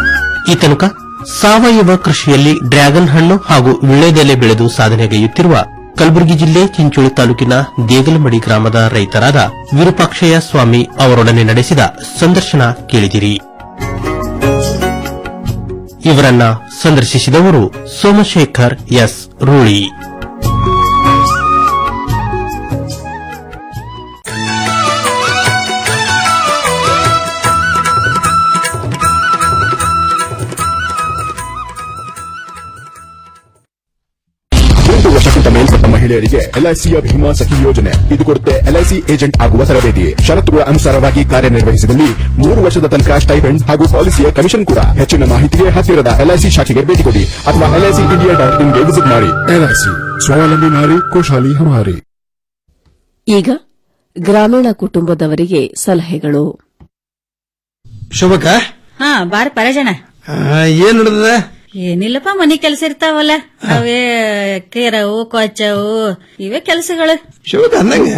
ಈ ತನಕ ಸಾವಯವ ಕೃಷಿಯಲ್ಲಿ ಡ್ರ್ಯಾಗನ್ ಹಣ್ಣು ಹಾಗೂ ವಿಳ್ಳೆದೆಲೆ ಬೆಳೆದು ಸಾಧನೆಗೈಯುತ್ತಿರುವ ಕಲಬುರಗಿ ಜಿಲ್ಲೆ ಚಿಂಚೋಳಿ ತಾಲೂಕಿನ ದೇಗಲಮಡಿ ಗ್ರಾಮದ ರೈತರಾದ ವಿರೂಪಾಕ್ಷಯ್ಯ ಸ್ವಾಮಿ ಅವರೊಡನೆ ನಡೆಸಿದ ಸಂದರ್ಶನ ಕೇಳಿದಿರಿ ಇವರನ್ನ ಸಂದರ್ಶಿಸಿದವರು ಸೋಮಶೇಖರ್ ಎಸ್ ರೂಳಿ ಹದಿನೆಂಟು ವರ್ಷಕ್ಕಿಂತ ಮೇಲ್ಪಟ್ಟ ಮಹಿಳೆಯರಿಗೆ ಎಲ್ಐಸಿಯ ಭೀಮಾ ಸಖಿ ಯೋಜನೆ ಇದು ಕೊಡುತ್ತೆ ಎಲ್ಐಸಿ ಏಜೆಂಟ್ ಆಗುವ ತರಬೇತಿ ಷರತ್ತುಗಳ ಅನುಸಾರವಾಗಿ ಕಾರ್ಯನಿರ್ವಹಿಸಿದಲ್ಲಿ ಮೂರು ವರ್ಷದ ತನಕ ಸ್ಟೈಪೆಂಡ್ ಹಾಗೂ ಪಾಲಿಸಿಯ ಕಮಿಷನ್ ಕೂಡ ಹೆಚ್ಚಿನ ಮಾಹಿತಿಗೆ ಹತ್ತಿರದ ಎಲ್ಐಸಿ ಶಾಖೆಗೆ ಭೇಟಿ ಕೊಡಿ ಅಥವಾ ಎಲ್ಐಸಿ ಇಂಡಿಯಾ ಡಾಟ್ ಇನ್ಗೆ ವಿಸಿಟ್ ಮಾಡಿ ಎಲ್ಐಸಿ ಸ್ವಾವಲಂಬಿ ನಾರಿ ಖುಷಾಲಿ ಹಮಾರಿ ಈಗ ಗ್ರಾಮೀಣ ಕುಟುಂಬದವರಿಗೆ ಸಲಹೆಗಳು ಶೋಭಕ ಹಾ ಬಾರ ಪರಜನ ಏನ್ ನಡೆದ ಏನಿಲ್ಲಪ್ಪ ಮನಿ ಕೆಲಸ ಇರ್ತಾವಲ್ಲ ಅವೇ ಕೇರವು ಕೊಚ್ಚವು ಇವೇ ಕೆಲಸಗಳು ಶೋಭಕ ಅಂದಂಗ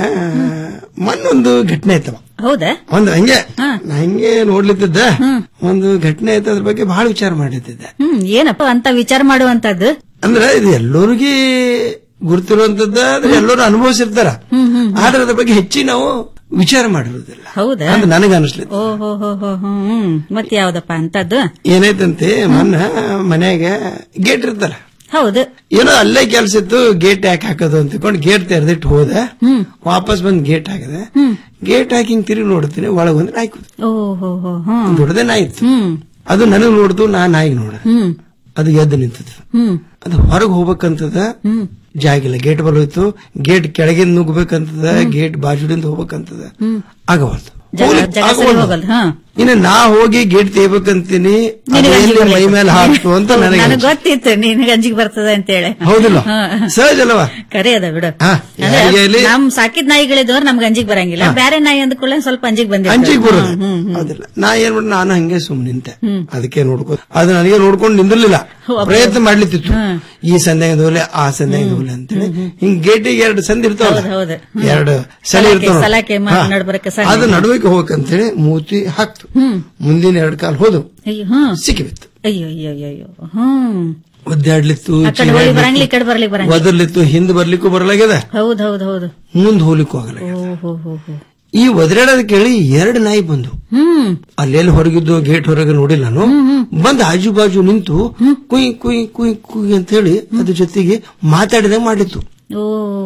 ಮೊನ್ನೊಂದು ಘಟನೆ ಆಯ್ತವ ಹೌದಾ ಒಂದು ಹಂಗೆ ನಾ ಹಂಗೆ ನೋಡ್ಲಿತ್ತಿದ್ದ ಒಂದು ಘಟನೆ ಆಯ್ತು ಅದ್ರ ಬಗ್ಗೆ ಬಹಳ ವಿಚಾರ ಮಾಡಿದ್ದೆ ಹ್ಮ್ ಏನಪ್ಪ ಅಂತ ವಿಚಾರ ಮಾಡುವಂತದ್ದು ಅಂದ್ರೆ ಇದು ಎಲ್ಲರಿಗೂ ಗುರುತಿರುವಂತದ್ದ ಆದ್ರೆ ಎಲ್ಲರೂ ಅನುಭವಿಸಿರ್ತಾರ ಆದ್ರೆ ಅದ್ರ ಬಗ್ಗೆ ಹೆಚ್ಚಿಗೆ ನಾವು ವಿಚಾರ ಮಾಡಿರೋದಿಲ್ಲ ಹೌದಾ ಅಂತ ನನಗ ಅನಿಸ್ಲಿ ಓ ಹೋ ಹೋ ಹೋ ಹ್ಮ್ ಮತ್ತೆ ಯಾವ್ದಪ್ಪ ಅಂತದ್ದು ಏನಾಯ್ತಂತೆ ಮೊನ್ನ ಮನ್ಯಾಗ ಗೇಟ್ ಇರ್ತಲ್ಲ ಹೌದು ಏನೋ ಅಲ್ಲೇ ಕೆಲ್ಸ ಇತ್ತು ಗೇಟ್ ಯಾಕೆ ಹಾಕೋದು ಅಂತ ತಿಳ್ಕೊಂಡು ಗೇಟ್ ತೆರೆದಿಟ್ಟು ಹೋದೆ ವಾಪಸ್ ಬಂದ್ ಗೇಟ್ ಹಾಕಿದೆ ಗೇಟ್ ಹಾಕಿ ಹಿಂಗ್ ತಿರುಗಿ ನೋಡ್ತೀನಿ ಒಳಗೊಂದು ನಾಯಿ ಕೂತು ಓ ಹೋ ಹೋ ಹ್ಮ್ ದೊಡ್ಡದೇ ನಾಯಿ ಇತ್ತು ಹ್ಮ್ ಅದು ನನಗ್ ನೋಡ್ತು ನಾ ನಾಯಿಗೆ ನೋಡ ಹ್ಮ್ ಅದು ಎದ್ದು ನಿಂತದ್ದು ಹ್ಮ್ ಅದು ಹೊರಗೆ ಹೋಗ್ಬೇಕಂತದ ಜಾಗಿಲ್ಲ ಗೇಟ್ ಬರೋಯ್ತು ಗೇಟ್ ಕೆಳಗಿಂದ ನುಗ್ಬೇಕಂತದ ಗೇಟ್ ಬಾಜುಡಿಂದ ಹೋಗ್ಬೇಕಂತದ ಆಗವಲ್ದು ಜಗ- ಹೋಗ್ಲಿಕ್ಕೆ ಜಗ ಸರಿ ಆಗವಲ್ದು. ಹೋಗಲ್ಲ ಹಾ ಇನ್ನು ನಾ ಹೋಗಿ ಗೇಟ್ ತೇಬೇಕಂತೀನಿ ಅದು ನಿನಗೆ ಎಲ್ಲಿ ಅಂಜಿಕೆ ಮೈ ಮೇಲೆ ಹಾಕ್ತು ಅಂತ ನನಗೆ ನನಗೆ ಗೊತ್ತಿತ್ತು ನಿನಗೆ ಅಂಜಿಗೆ ಬರ್ತದೆ ಅಂತ ಹೇಳಿ ಹೌದಿಲ್ಲ ಹಾ. ಸಹಜ ಅಲ್ವಾ ಕರೆ ಅದ ಬಿಡು ಹಾ, ಅಂದ್ರೆ ಯಾರಿಗೆ ಇಲ್ಲಿ- ನಮ್ ಸಾಕಿದ್ ನಾಯಿಗಳಿದ್ದವ್ರು ನಮ್ಗೆ ಅಂಜಿಗೆ ಬರಂಗಿಲ್ಲ ಬೇರೆ ನಾಯಿ ಅಂದ್ಕೊಳ್ಳೆ ಸ್ವಲ್ಪ ಅಂಜಿಗೆ ಬಂದಿರ್ತದೆ ಅಂಜಿಗೆ ಬರೋದು ಹ್ಮ್, ಹ್ಮ್, ಹ್ಮ್. ಹೌದಿಲ್ಲ ನಾ ಏನ್ ಮಾಡಿ ನಾನು ಹಂಗೆ ಸುಮ್ ನಿಂತೆ ಅದಕ್ಕೆ ನೋಡ್ಕೊ ಅದು ನನಗೆ ನೋಡ್ಕೊಂಡು ನಿಂದಿರ್ಲಿಲ್ಲ ಒಬ್ಬ- ಪ್ರಯತ್ನ ಮಾಡ್ಲಿತ್ತಿತ್ತು ಈ ಸಂಧ್ಯಾಗ ಹೋಗ್ಲೆ ಆ ಸಂಧ್ಯಾಗ ಹೋಗ್ಲೆ ಅಂತೇಳಿ ಹಿಂಗ್ ಗೇಟಿಗೆ ಎರಡು ಸಂಧಿ ಇರ್ತಾವಲ್ಲ ಹೌದು, ಹೌದು. ಎರಡು ಸಲ ಸಲಾಕೆ- ಇರ್ತಾವ ಸಲಾಕೆ ಮಾಡಿ ನಡ್ಬರಕ್ಕೆ ಸಂಧಿ. ಅದು ನಡುವಿಗೆ ಹೋಗಕ್ಕಂತೇಳಿ ಮೂತಿ ಹಾಕ್ತು ಮುಂದಿನ ಎರಡು ಕಾಲು ಹೋದು ಅಯ್ಯೋ ಹ್ಮ್ ಸಿಕ್ಕಿಬಿತ್ತು ಅಯ್ಯೋ ಅಯ್ಯೋ ಅಯ್ಯೋ ಅಯ್ಯೋ ಹ್ಮ್ ಒದ್ದಾಡ್ಲಿತ್ತು ಆ ಕಡೆ ಹೋಗ್ಲಿಕ್ಕೆ ಬರಂಗಿಲ್ಲ ಈ ಕಡೆ ಬರ್ಲಿಕ್ಕೆ ಬರಂಗಿಲ್ಲ ಒದರ್ಲಿತ್ತು ಹಿಂದ್ ಬರ್ಲಿಕ್ಕೂ ಬರಲಾಗ್ಯದ ಹೌದ್ ಹೌದ್ ಹೌದು ಮುಂದ್ ಹೋಗ್ಲಿಕ್ಕೂ ಆಗಲ್ಲ ಓ ಹೋ ಹೋ ಹೋ ಈ ಒದರಾಡೋದ್ ಕೇಳಿ ಎರಡು ನಾಯಿ ಬಂದು ಹ್ಮ್ ಅಲ್ಲೆಲ್ಲಿ ಹೊರಗಿದ್ದು ಗೇಟ್ ಹೊರಗೆ ನೋಡಿಲ್ಲ ನಾನು ಬಂದ್ ಆಜು ಬಾಜು ನಿಂತು ಕುಯ್ ಕುಯ್ ಕುಯ್ ಕುಯ್ ಅಂತ ಹೇಳಿ ಅದ್ರ ಜೊತೆಗೆ ಮಾತಾಡಿದಾಗ ಮಾಡಿತ್ತು ಓ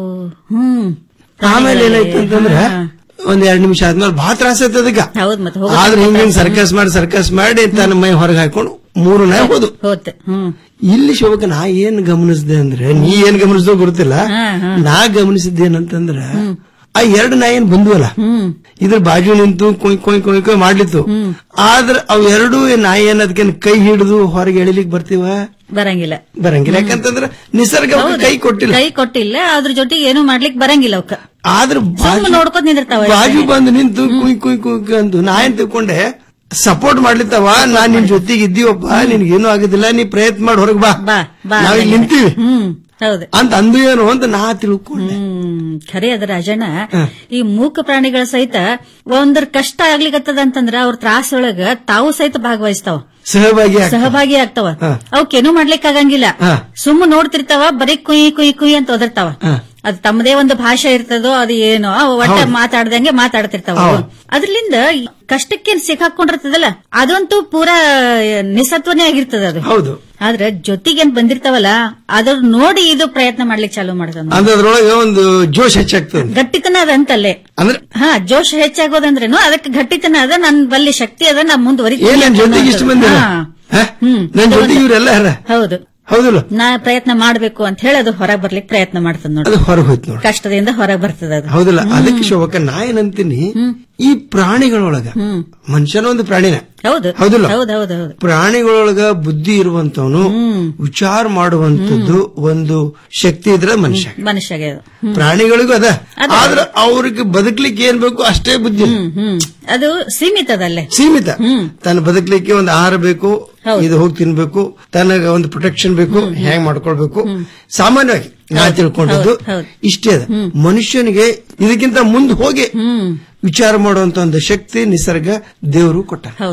ಹ್ಮ್ ಆಮೇಲೆ ಏನಾಯ್ತು ಅಂತಂದ್ರೆ ಒಂದ್ ಎರಡ್ ನಿಮಿಷ ಆದ್ಮೇಲೆ ಬಹಳ ತ್ರಾಸ ಆಯ್ತು ಅದಕ್ಕ ಹೌದ್ ಮತ್ತೆ ಹೋಗೋ ಆದ್ರೆ ಹಿಂಗ ಸರ್ಕಸ್ ಮಾಡಿ ಸರ್ಕಸ್ ಮಾಡಿ ತನ್ನ ಮೈ ಹೊರಗೆ ಹಾಕೊಂಡು ಮೂರು ನಾಯಿ ಹೋದು ಹೋತ್ ಹ್ಮ್ ಇಲ್ಲಿ ಶೋಭಕ ನಾ ಏನ್ ಗಮನಿಸಿದೆ ಅಂದ್ರೆ ನೀ ಏನ್ ಗಮನಿಸಿದೋ ಗೊತ್ತಿಲ್ಲ ಹಾ, ಹಾ. ನಾ ಗಮನಿಸಿದ್ದೇನಂತಂದ್ರ ಆ ಎರಡು ನಾಯಿ ಏನ್ ಬಂದ್ವಲ್ಲ ಹ್ಮ್ ಇದ್ರ ಬಾಜು ನಿಂತು ಕೊಯ್ ಕೊಯ್ ಕೊಯ್ ಕೊಯ್ ಮಾಡ್ಲಿತ್ತು ಆದ್ರ ಅವ್ ಎರಡು ನಾಯಿ ಏನ್ ಅದಕ್ಕೆ ಕೈ ಹಿಡಿದು ಹೊರಗೆ ಎಳಿಲಿಕ್ ಬರ್ತೀವ ಬರಂಗಿಲ್ಲ ಬರಂಗಿಲ್ಲ ಯಾಕಂತಂದ್ರ ನಿಸರ್ಗ ಅವ್ಕೆ ಹೌದು. ಕೈ ಕೊಟ್ಟಿಲ್ಲ ಕೈ ಕೊಟ್ಟಿಲ್ಲ ಅದ್ರ ಜೊತೆಗೆ ಏನು ಮಾಡ್ಲಿಕ್ ಬರಂಗಿಲ್ಲ ಅವಕ್ಕ ಆದ್ರ ಸುಮ್ಮನೆ ನೋಡ್ಕೊತ ನಿಂದಿರ್ತಾವ ಬಾಜು ಬಂದು ನಿಂತು ಕುಯ್ ಕುಯ್ ಕುಯ್ ಅಂದು ನಾ ಏನ್ ತಿಳ್ಕೊಂಡೆ ಸಪೋರ್ಟ್ ಮಾಡ್ಲಿತ್ತವ ನಾನ್ ನಿನ್ ಜೊತೆಗೆ ಇದ್ದೀವಪ್ಪ ನಿನ್ಗೇನು ಆಗುದಿಲ್ಲ ನೀ ಪ್ರಯತ್ನ ಮಾಡಿ ಹೊರಗ್ ಬಾ ಬಾ ಬಾ ನಾವಿಲ್ಲಿ ನಿಂತೀವಿ ಹ್ಮ್ ಹೌದು ಅಂತ ಅಂದು ಏನು ಅಂತ ನಾ ತಿಳ್ಕೊಂಡೆ ಹ್ಮ್ ಖರೆ ಅದ ರಾಜಣ್ಣ ಈ ಮೂಕ ಪ್ರಾಣಿಗಳ ಸಹಿತ ಒಂದ್ರ ಕಷ್ಟ ಆಗ್ಲಿಕತ್ತದ ಅಂತಂದ್ರ ಅವ್ರ ತ್ರಾಸೊಳಗ ತಾವು ಸಹಿತ ಭಾಗವಹಿಸ್ತಾವ ಸಹಭಾಗಿ ಆಗ್ತಾವ. ಸಹಭಾಗಿ ಆಗ್ತಾವ ಹಾ. ಅವಕ್ಕೇನು ಮಾಡ್ಲಿಕ್ ಆಗಂಗಿಲ್ಲ ಹಾ. ಸುಮ್ಮ ನೋಡ್ತಿರ್ತಾವ ಬರೀ ಕುಯ್ ಕುಯ್ ಕುಯ್ ಅಂತ ಒದರ್ತಾವ ಹಾ. ಅದು ತಮ್ಮದೇ ಒಂದು ಭಾಷೆ ಇರ್ತದೋ ಅದು ಏನೋ ಅವು ಒಟ್ಟ ಹೌದು. ಮಾತಾಡ್ದಂಗೆ ಮಾತಾಡ್ತಿರ್ತಾವ ಹೌದು. ಅದ್ರಲಿಂದ ಕಷ್ಟಕ್ಕೇನ್ ಸಿಕ್ಕಾಕೊಂಡಿರ್ತದಲ್ಲ ಅದಂತೂ ಪೂರಾ ನಿಸತ್ವನೇ ಆಗಿರ್ತದ ಅದು ಹೌದು ಆದ್ರೆ ಜೊತೆಗೇನ್ ಬಂದಿರ್ತಾವಲ್ಲ ಅದ್ರ ನೋಡಿ ಇದು ಪ್ರಯತ್ನ ಮಾಡ್ಲಿಕ್ಕೆ ಚಾಲೂ ಮಾಡ್ತಾನ ಅಂದ್ರೆ ಅದ್ರೊಳಗೆ ಒಂದು ಜೋಶ್ ಹೆಚ್ಚಾಗ್ತದೆ ಗಟ್ಟಿತನ ಅದ ಅಂತಲ್ಲೇ ಅಂದ್ರೆ ಹಾ ಜೋಶ್ ಹೆಚ್ಚಾಗೋದಂದ್ರೇನು ಅದಕ್ಕೆ ಗಟ್ಟಿತನ ಅದ ನನ್ ಬಲ್ಲಿ ಶಕ್ತಿ ಅದ ನಾ ಮುಂದುವರಿತೀನಿ ಏನ್ ನನ್ ಜೊತೆಗೆ ಇಷ್ಟು ಮಂದಿ ಹಾ. ನನ್ ಜೊತೆಗೆ ಇವರೆಲ್ಲ ಯಾರ ಹೌದು ಹೌದಲ್ಲ ನಾ ಪ್ರಯತ್ನ ಮಾಡ್ಬೇಕು ಅಂತ ಹೇಳಿ ಅದು ಹೊರಗೆ ಬರ್ಲಿಕ್ಕೆ ಪ್ರಯತ್ನ ಮಾಡ್ತದ ನೋಡಿ ಅದು ಹೊರಗೆ ಹೋಯ್ತು ನೋಡಿ ಕಷ್ಟದಿಂದ ಹೊರಗೆ ಬರ್ತದ ಅದು ಹೌದಲ್ಲ ಅದಕ್ಕೆ ಶೋಭಕ್ಕ ನಾ ಏನಂತೀನಿ ಈ ಪ್ರಾಣಿಗಳೊಳಗ ಮನುಷ್ಯನ ಒಂದು ಪ್ರಾಣಿನ ಹೌದು ಹೌದಲ್ಲ ಹೌದು ಹೌದು ಹೌದು ಪ್ರಾಣಿಗಳೊಳಗ ಬುದ್ಧಿ ಇರುವಂತವನು ವಿಚಾರ ಮಾಡುವಂತದ್ದು ಒಂದು ಶಕ್ತಿ ಇದ್ರೆ ಮನುಷ್ಯ ಮನುಷ್ಯಗೆ ಅದು ಪ್ರಾಣಿಗಳಿಗೂ ಅದ ಆದ್ರೆ ಅವ್ರಿಗೆ ಬದುಕ್ಲಿಕ್ಕೆ ಏನ್ ಬೇಕು ಅಷ್ಟೇ ಬುದ್ಧಿ ಹ್ಮ್ ಹ್ಮ್ ಅದು ಸೀಮಿತದಲ್ಲೇ ಸೀಮಿತ ತನ್ನ ಬದುಕಲಿಕ್ಕೆ ಒಂದು ಆಹಾರ ಬೇಕು ಇದು ಹೋಗಿ ತಿನ್ಬೇಕು ತನಗ ಒಂದು ಪ್ರೊಟೆಕ್ಷನ್ ಬೇಕು ಹೇಗ್ ಮಾಡ್ಕೊಳ್ಬೇಕು ಸಾಮಾನ್ಯವಾಗಿ ನಾ ತಿಳ್ಕೊಂಡದ್ದು ಹೌದು, ಹೌದು. ಇಷ್ಟೇ ಅದ ಮನುಷ್ಯನಿಗೆ ಇದಕ್ಕಿಂತ ಮುಂದೆ ಹೋಗಿ ವಿಚಾರ ಮಾಡುವಂತ ಒಂದು ಶಕ್ತಿ ನಿಸರ್ಗ ದೇವರು ಕೊಟ್ಟ ಹೌದು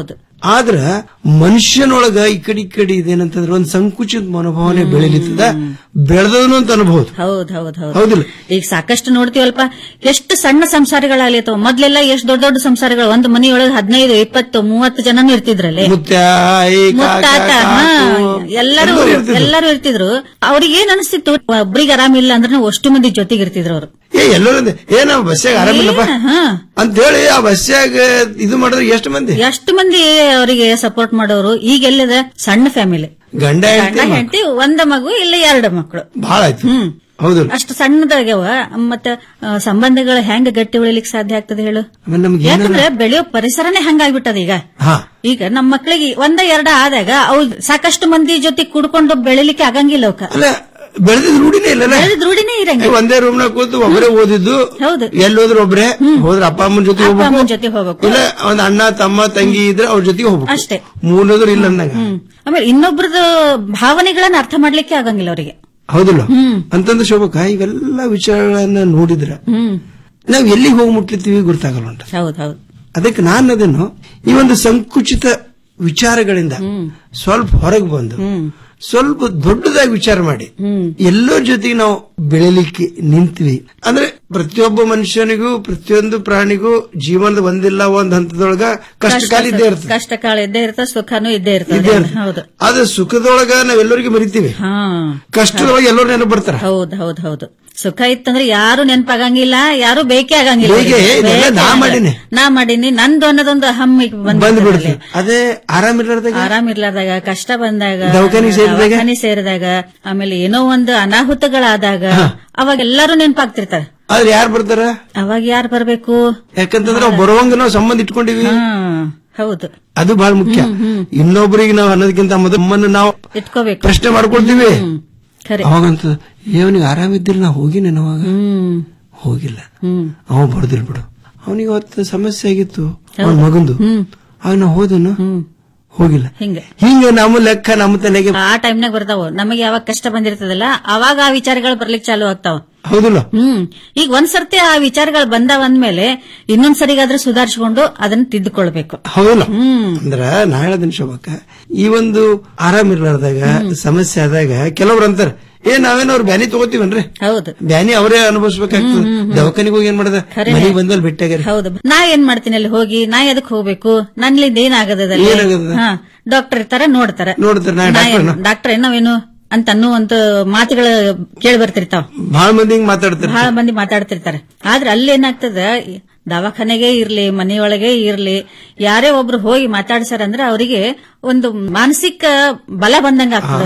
ಆದ್ರ ಮನುಷ್ಯನೊಳಗ ಈ ಕಡೆ ಈ ಕಡೆ ಇದೇನಂತಂದ್ರೆ ಒಂದ್ ಸಂಕುಚಿತ ಮನೋಭಾವನೆ ಬೆಳಿಲಿತ್ತದ ಬೆಳೆದನು ಅಂತ ಅನ್ಬಹುದು ಹೌದ್ ಹೌದ್ ಹೌದ್ ಹೌದಿಲ್ಲ ಈಗ ಸಾಕಷ್ಟು ನೋಡ್ತೀವಲ್ಪ ಎಷ್ಟು ಸಣ್ಣ ಸಂಸಾರಗಳಾಗ್ಲಿ ಅಥವಾ ಮೊದ್ಲೆಲ್ಲ ಎಷ್ಟು ದೊಡ್ಡ ದೊಡ್ಡ ಸಂಸಾರಗಳು ಒಂದು ಮನೆಯೊಳಗೆ ಹದಿನೈದು ಇಪ್ಪತ್ತು ಮೂವತ್ತು ಜನನು ಇರ್ತಿದ್ರಲ್ಲಿ ಮುತ್ಯ ಆಯಿ, ಕಾಕ, ಮುತ್ತಾತ ಹಾ, ಕಾಕು, ಎಲ್ಲರೂ ಎಲ್ಲರೂ ಇರ್ತಿದ್ರು. ಎಲ್ಲರೂ ಇರ್ತಿದ್ರು ಅವ್ರಿಗೆ ಏನ್ ಅನಿಸ್ತಿತ್ತು ಒಬ್ರಿಗೆ ಆರಾಮಿಲ್ಲ ಅಂದ್ರೆ ಅಷ್ಟು ಮಂದಿ ಜೊತೆಗೆ ಇರ್ತಿದ್ರು ಅವರು ಏ ಎಲ್ಲರೂ ಅಂದೆ, ಏ ನಾವು ಬಸ್ಸಾಗ ಆರಾಮಿಲ್ಲಪ್ಪ ಅಂತ ಹೇಳಿ ಆ ಬಸ್ಸಾಗ ಇದು ಮಾಡಿದ್ರೆ ಎಷ್ಟು ಮಂದಿ ಎಷ್ಟು ಮಂದಿ ಅವರಿಗೆ ಸಪೋರ್ಟ್ ಮಾಡೋರು ಈಗ ಎಲ್ಲಿದೆ ಸಣ್ಣ ಫ್ಯಾಮಿಲಿ ಗಂಡ ಗಂಡ ಹೆಂಡತಿ ಹೆಂಡತಿ ಒಂದ ಮಗು ಇಲ್ಲ ಎರಡು ಮಕ್ಕಳು ಬಹಳ ಆಯ್ತು ಹೌದು ಅಷ್ಟು ಸಣ್ಣದಾಗ್ಯಾವ ಮತ್ತ ಆ, ಸಂಬಂಧಗಳು ಹೆಂಗ್ ಗಟ್ಟಿ ಉಳಿಲಿಕ್ಕೆ ಸಾಧ್ಯ ಆಗ್ತದೆ ಹೇಳು ಆಮೇಲೆ ನಮ್ಗೆ ಏನಾರ- ಯಾಕಂದ್ರೆ ಬೆಳೆಯೋ ಪರಿಸರನೇ ಹಂಗಾಗ್ಬಿಟ್ಟದ ಈಗ ಹಾ ಈಗ ನಮ್ಮ ಮಕ್ಕಳಿಗೆ ಒಂದ ಎರಡ ಆದಾಗ ಅವು ಸಾಕಷ್ಟು ಮಂದಿ ಜೊತೆ ಕುಡ್ಕೊಂಡು ಬೆಳಿಲಿಕ್ಕೆ ಆಗಂಗಿಲ್ಲ ಅವಕ್ಕ ಅಲ್ಲ ಬೆಳೆದಿದ್ ರೂಢಿನೇ ಇಲ್ಲಲ್ಲ ಬೆಳೆದ ರೂಢಿನೇ ಏ, ಇರಂಗಿಲ್ಲ ಒಂದೇ ರೂಮ್ ನಾಗ ಕೂತು ಒಬ್ಬರೇ ಓದಿದ್ದು ಹೌದು ಎಲ್ಲೋದ್ರು ಒಬ್ರೆ ಹೋದ್ರ ಅಪ್ಪ ಅಮ್ಮನ ಜೊತೆ ಅಪ್ಪ ಅಮ್ಮನ್ ಹೋಗ್ಬೇಕು ಜೊತೆ ಹೋಗ್ಬೇಕು ಇಲ್ಲ ಒಂದ್ ಅಣ್ಣ ತಮ್ಮ ತಂಗಿ ಇದ್ರೆ ಅವ್ರ ಜೊತೆಗೆ ಹೋಗ್ಬೇಕು ಅಷ್ಟೇ ಮೂರನೇದ್ರು ಇಲ್ಲ ಅಂದಂಗ ಹ್ಮ್ ಆಮೇಲೆ ಇನ್ನೊಬ್ರದ್ದು ಭಾವನೆಗಳನ್ನ ಅರ್ಥ ಮಾಡ್ಲಿಕ್ಕೆ ಆಗಂಗಿಲ್ಲ ಅವರಿಗೆ ಹೌದಿಲ್ಲ ಅಂತಂದ್ರೆ ಶೋಭಕ್ಕ ಇವೆಲ್ಲ ವಿಚಾರಗಳನ್ನ ನೋಡಿದ್ರ ಹ್ಮ್ ನಾವ್ ಎಲ್ಲಿಗೆ ಹೋಗಿ ಮುಟ್ಲಿತ್ತೀವಿ ಗೊತ್ತಾಗಲ್ಲ ಉಂಟು ಹೌದ್ ಹೌದ್ ಅದಕ್ಕೆ ನಾನು ಅದನ್ನು ಈ ಒಂದು ಸಂಕುಚಿತ ವಿಚಾರಗಳಿಂದ ಸ್ವಲ್ಪ ಹೊರಗೆ ಬಂದು ಸ್ವಲ್ಪ ದೊಡ್ಡದಾಗಿ ವಿಚಾರ ಮಾಡಿ ಎಲ್ಲರ ಜೊತೆಗೆ ನಾವು ಬೆಳಿಲಿಕ್ಕೆ ನಿಂತ್ವಿ ಅಂದ್ರೆ ಪ್ರತಿಯೊಬ್ಬ ಮನುಷ್ಯನಿಗೂ ಪ್ರತಿಯೊಂದು ಪ್ರಾಣಿಗೂ ಜೀವನದ ಒಂದಿಲ್ಲ ಒಂದ್ ಹಂತದೊಳಗ ಕಷ್ಟ ಕಾಲ ಇದ್ದೇ ಇರ್ತದೆ ಕಷ್ಟ ಕಾಲ ಇದ್ದೇ ಇರ್ತದೆ ಸುಖನೂ ಇದ್ದೇ ಇದ್ದೇ ಇರ್ತದೆ ಇರ್ತದೆ. ಹೌದು ಆದ್ರೆ ಸುಖದೊಳಗ ನಾವೆಲ್ಲರಿಗೂ ಮರಿತೀವಿ ಹಾ ಕಷ್ಟದೊಳಗೆ ಎಲ್ಲರೂ ನೆನಪು ಬರ್ತಾರ ಹೌದ್ ಹೌದ್ ಹೌದು ಸುಖ ಇತ್ತಂದ್ರೆ ಯಾರು ನೆನಪಾಗಂಗಿಲ್ಲ ಯಾರು ಬೇಕೇ ಆಗಂಗಿಲ್ಲ ಬೇಕೇ, ಅವ್ರಿಗೆ. ಇದೆಲ್ಲ ಬೇಕೇ ನಾ ಆಗಲ್ಲ. ಮಾಡೀನಿ. ನಾ ಮಾಡೀನಿ ನಂದು ಅನ್ನೋದೊಂದು ಹಮ್ ಬಂದ್ಬಿಡ್ತೀವಿ ಅದೇ ಆರಾಮಿರ್ಲಾರ್ದಾಗ ಆರಾಮ್ ಇರ್ಲಾರ್ದಾಗ ಕಷ್ಟ ಬಂದಾಗ ದವಾಖಾನಿಗ್ ಸೇರಿದಾಗ? ದವಾಖಾನಿ ಸೇರಿದಾಗ ಆಮೇಲೆ ಏನೋ ಒಂದು ಅನಾಹುತಗಳಾದಾಗ ಅವಾಗ ಎಲ್ಲರೂ ನೆನಪಾಗ್ತಿರ್ತಾರೆ ಆದ್ರೆ ಯಾರು ಬರ್ತಾರ ಅವಾಗ ಯಾರು ಬರ್ಬೇಕು ಯಾಕಂತಂದ್ರೆ ನಾವು ಬರುವಂಗ ನಾವು ಸಂಬಂಧ ಇಟ್ಕೊಂಡಿವಿ ಹ್ಮ್ ಹೌದು ಅದು ಬಹಳ ಮುಖ್ಯ ಇನ್ನೊಬ್ಬರಿಗೆ ನಾವು ಅನ್ನೋದಕ್ಕಿಂತ ಮೊದಲು ನಮ್ಮನ್ನು ನಾವು ಇಟ್ಕೋಬೇಕು ಪ್ರಶ್ನೆ ಮಾಡ್ಕೊಳ್ತೀವಿ ಖರೆ ಅವಾಗಂತ ಇವನಿಗೆ ಆರಾಮಿದ್ದಿಲ್ಲ ನಾ ಹೋಗಿನೇನು ಅವಾಗ ಹ್ಮ್ ಹೋಗಿಲ್ಲ ಹ್ಮ್ ಅವ ಬರ್ದಿಲ್ ಬಿಡು ಅವನಿಗೆ ಅವತ್ತು ಸಮಸ್ಯೆ ಆಗಿತ್ತು ಅವನ ಮಗಂದು ಆಗ ನಾ ಹೋದನು ಹೋಗಿಲ್ಲ ಹಿಂಗ ಹಿಂಗ ನಮ್ಮ ಲೆಕ್ಕ ನಮ್ಮ ತಲೆಗೆ ಆ ಟೈಮ್ನಾಗ ಬರ್ತಾವ ನಮಗೆ ಯಾವಾಗ ಕಷ್ಟ ಬಂದಿರ್ತದಲ್ಲ ಅವಾಗ ಆ ವಿಚಾರಗಳು ಬರ್ಲಿಕ್ಕೆ ಚಾಲು ಆಗ್ತಾವ ಹೌದಿಲ್ಲ ಹ್ಮ್ ಈಗ ಒಂದ್ ಸರ್ತಿ ಆ ವಿಚಾರಗಳು ಬಂದಾವ ಅಂದ್ಮೇಲೆ ಇನ್ನೊಂದ್ ಸರಿಗಾದ್ರೂ ಸುಧಾರಿಸಿಕೊಂಡು ಅದನ್ನ ತಿದ್ದುಕೊಳ್ಬೇಕು ಹೌದಿಲ್ಲ ಅಂದ್ರ ನಾ ಹೇಳದಿನ ಶೋಭಕ್ಕ ಈ ಒಂದು ಆರಾಮಿರ್ಲಾರ್ದಾಗ ಸಮಸ್ಯೆ ಆದಾಗ ಕೆಲವ್ರು ಅಂತಾರ ಏ ನಾವೇನೋ ಅವ್ರ ಬ್ಯಾನಿ ತಗೋತೀವನ್ರಿ ಹೌದು ಬ್ಯಾನಿ ಅವರೇ ಅನುಭವಿಸ್ಬೇಕಾಗ್ತದೆ ದವಾಖಾನಿಗೆ ಹೋಗಿ ಏನ್ ಮಾಡದ ಮನೆಗೆ ಬಂದಲ್ಲಿ ಬಿಟ್ಟಾಗ್ಯಾರ ಹೌದು ನಾ ಏನ್ ಮಾಡ್ತೀನಿ ಅಲ್ಲಿ ಹೋಗಿ ನಾ ಎದಕ್ ಹೋಗ್ಬೇಕು ನನ್ಲಿಂದ ಏನಾಗದಲ್ಲಿ ಏನಾಗದ? ಹಾ ಡಾಕ್ಟರ್ ಇರ್ತಾರ ನೋಡ್ತಾರ ನೋಡ್ತಾರೆ ನಾ ಡಾಕ್ಟರ್ನ ಡಾಕ್ಟರ್ ನಾವೇನು ಅಂತ ಅನ್ನುವಂತ ಮಾತುಗಳು ಕೇಳಿ ಬರ್ತಿರ್ತಾವ ಬಹಳ ಮಂದಿ ಹಿಂಗ್ ಮಾತಾಡ್ತಾರೆ ಬಹಳ ಮಂದಿ ಮಾತಾಡ್ತಿರ್ತಾರೆ ಆದ್ರೆ ಅಲ್ಲಿ ಏನಾಗ್ತದ ದವಾಖಾನೆಗೆ ಇರ್ಲಿ ಮನೆಯೊಳಗೆ ಇರ್ಲಿ ಯಾರೇ ಒಬ್ರು ಹೋಗಿ ಮಾತಾಡ್ಸಾರಂದ್ರೆ ಅವರಿಗೆ ಒಂದು ಮಾನಸಿಕ ಬಲ ಬಂದಂಗ ಆಗ್ತದ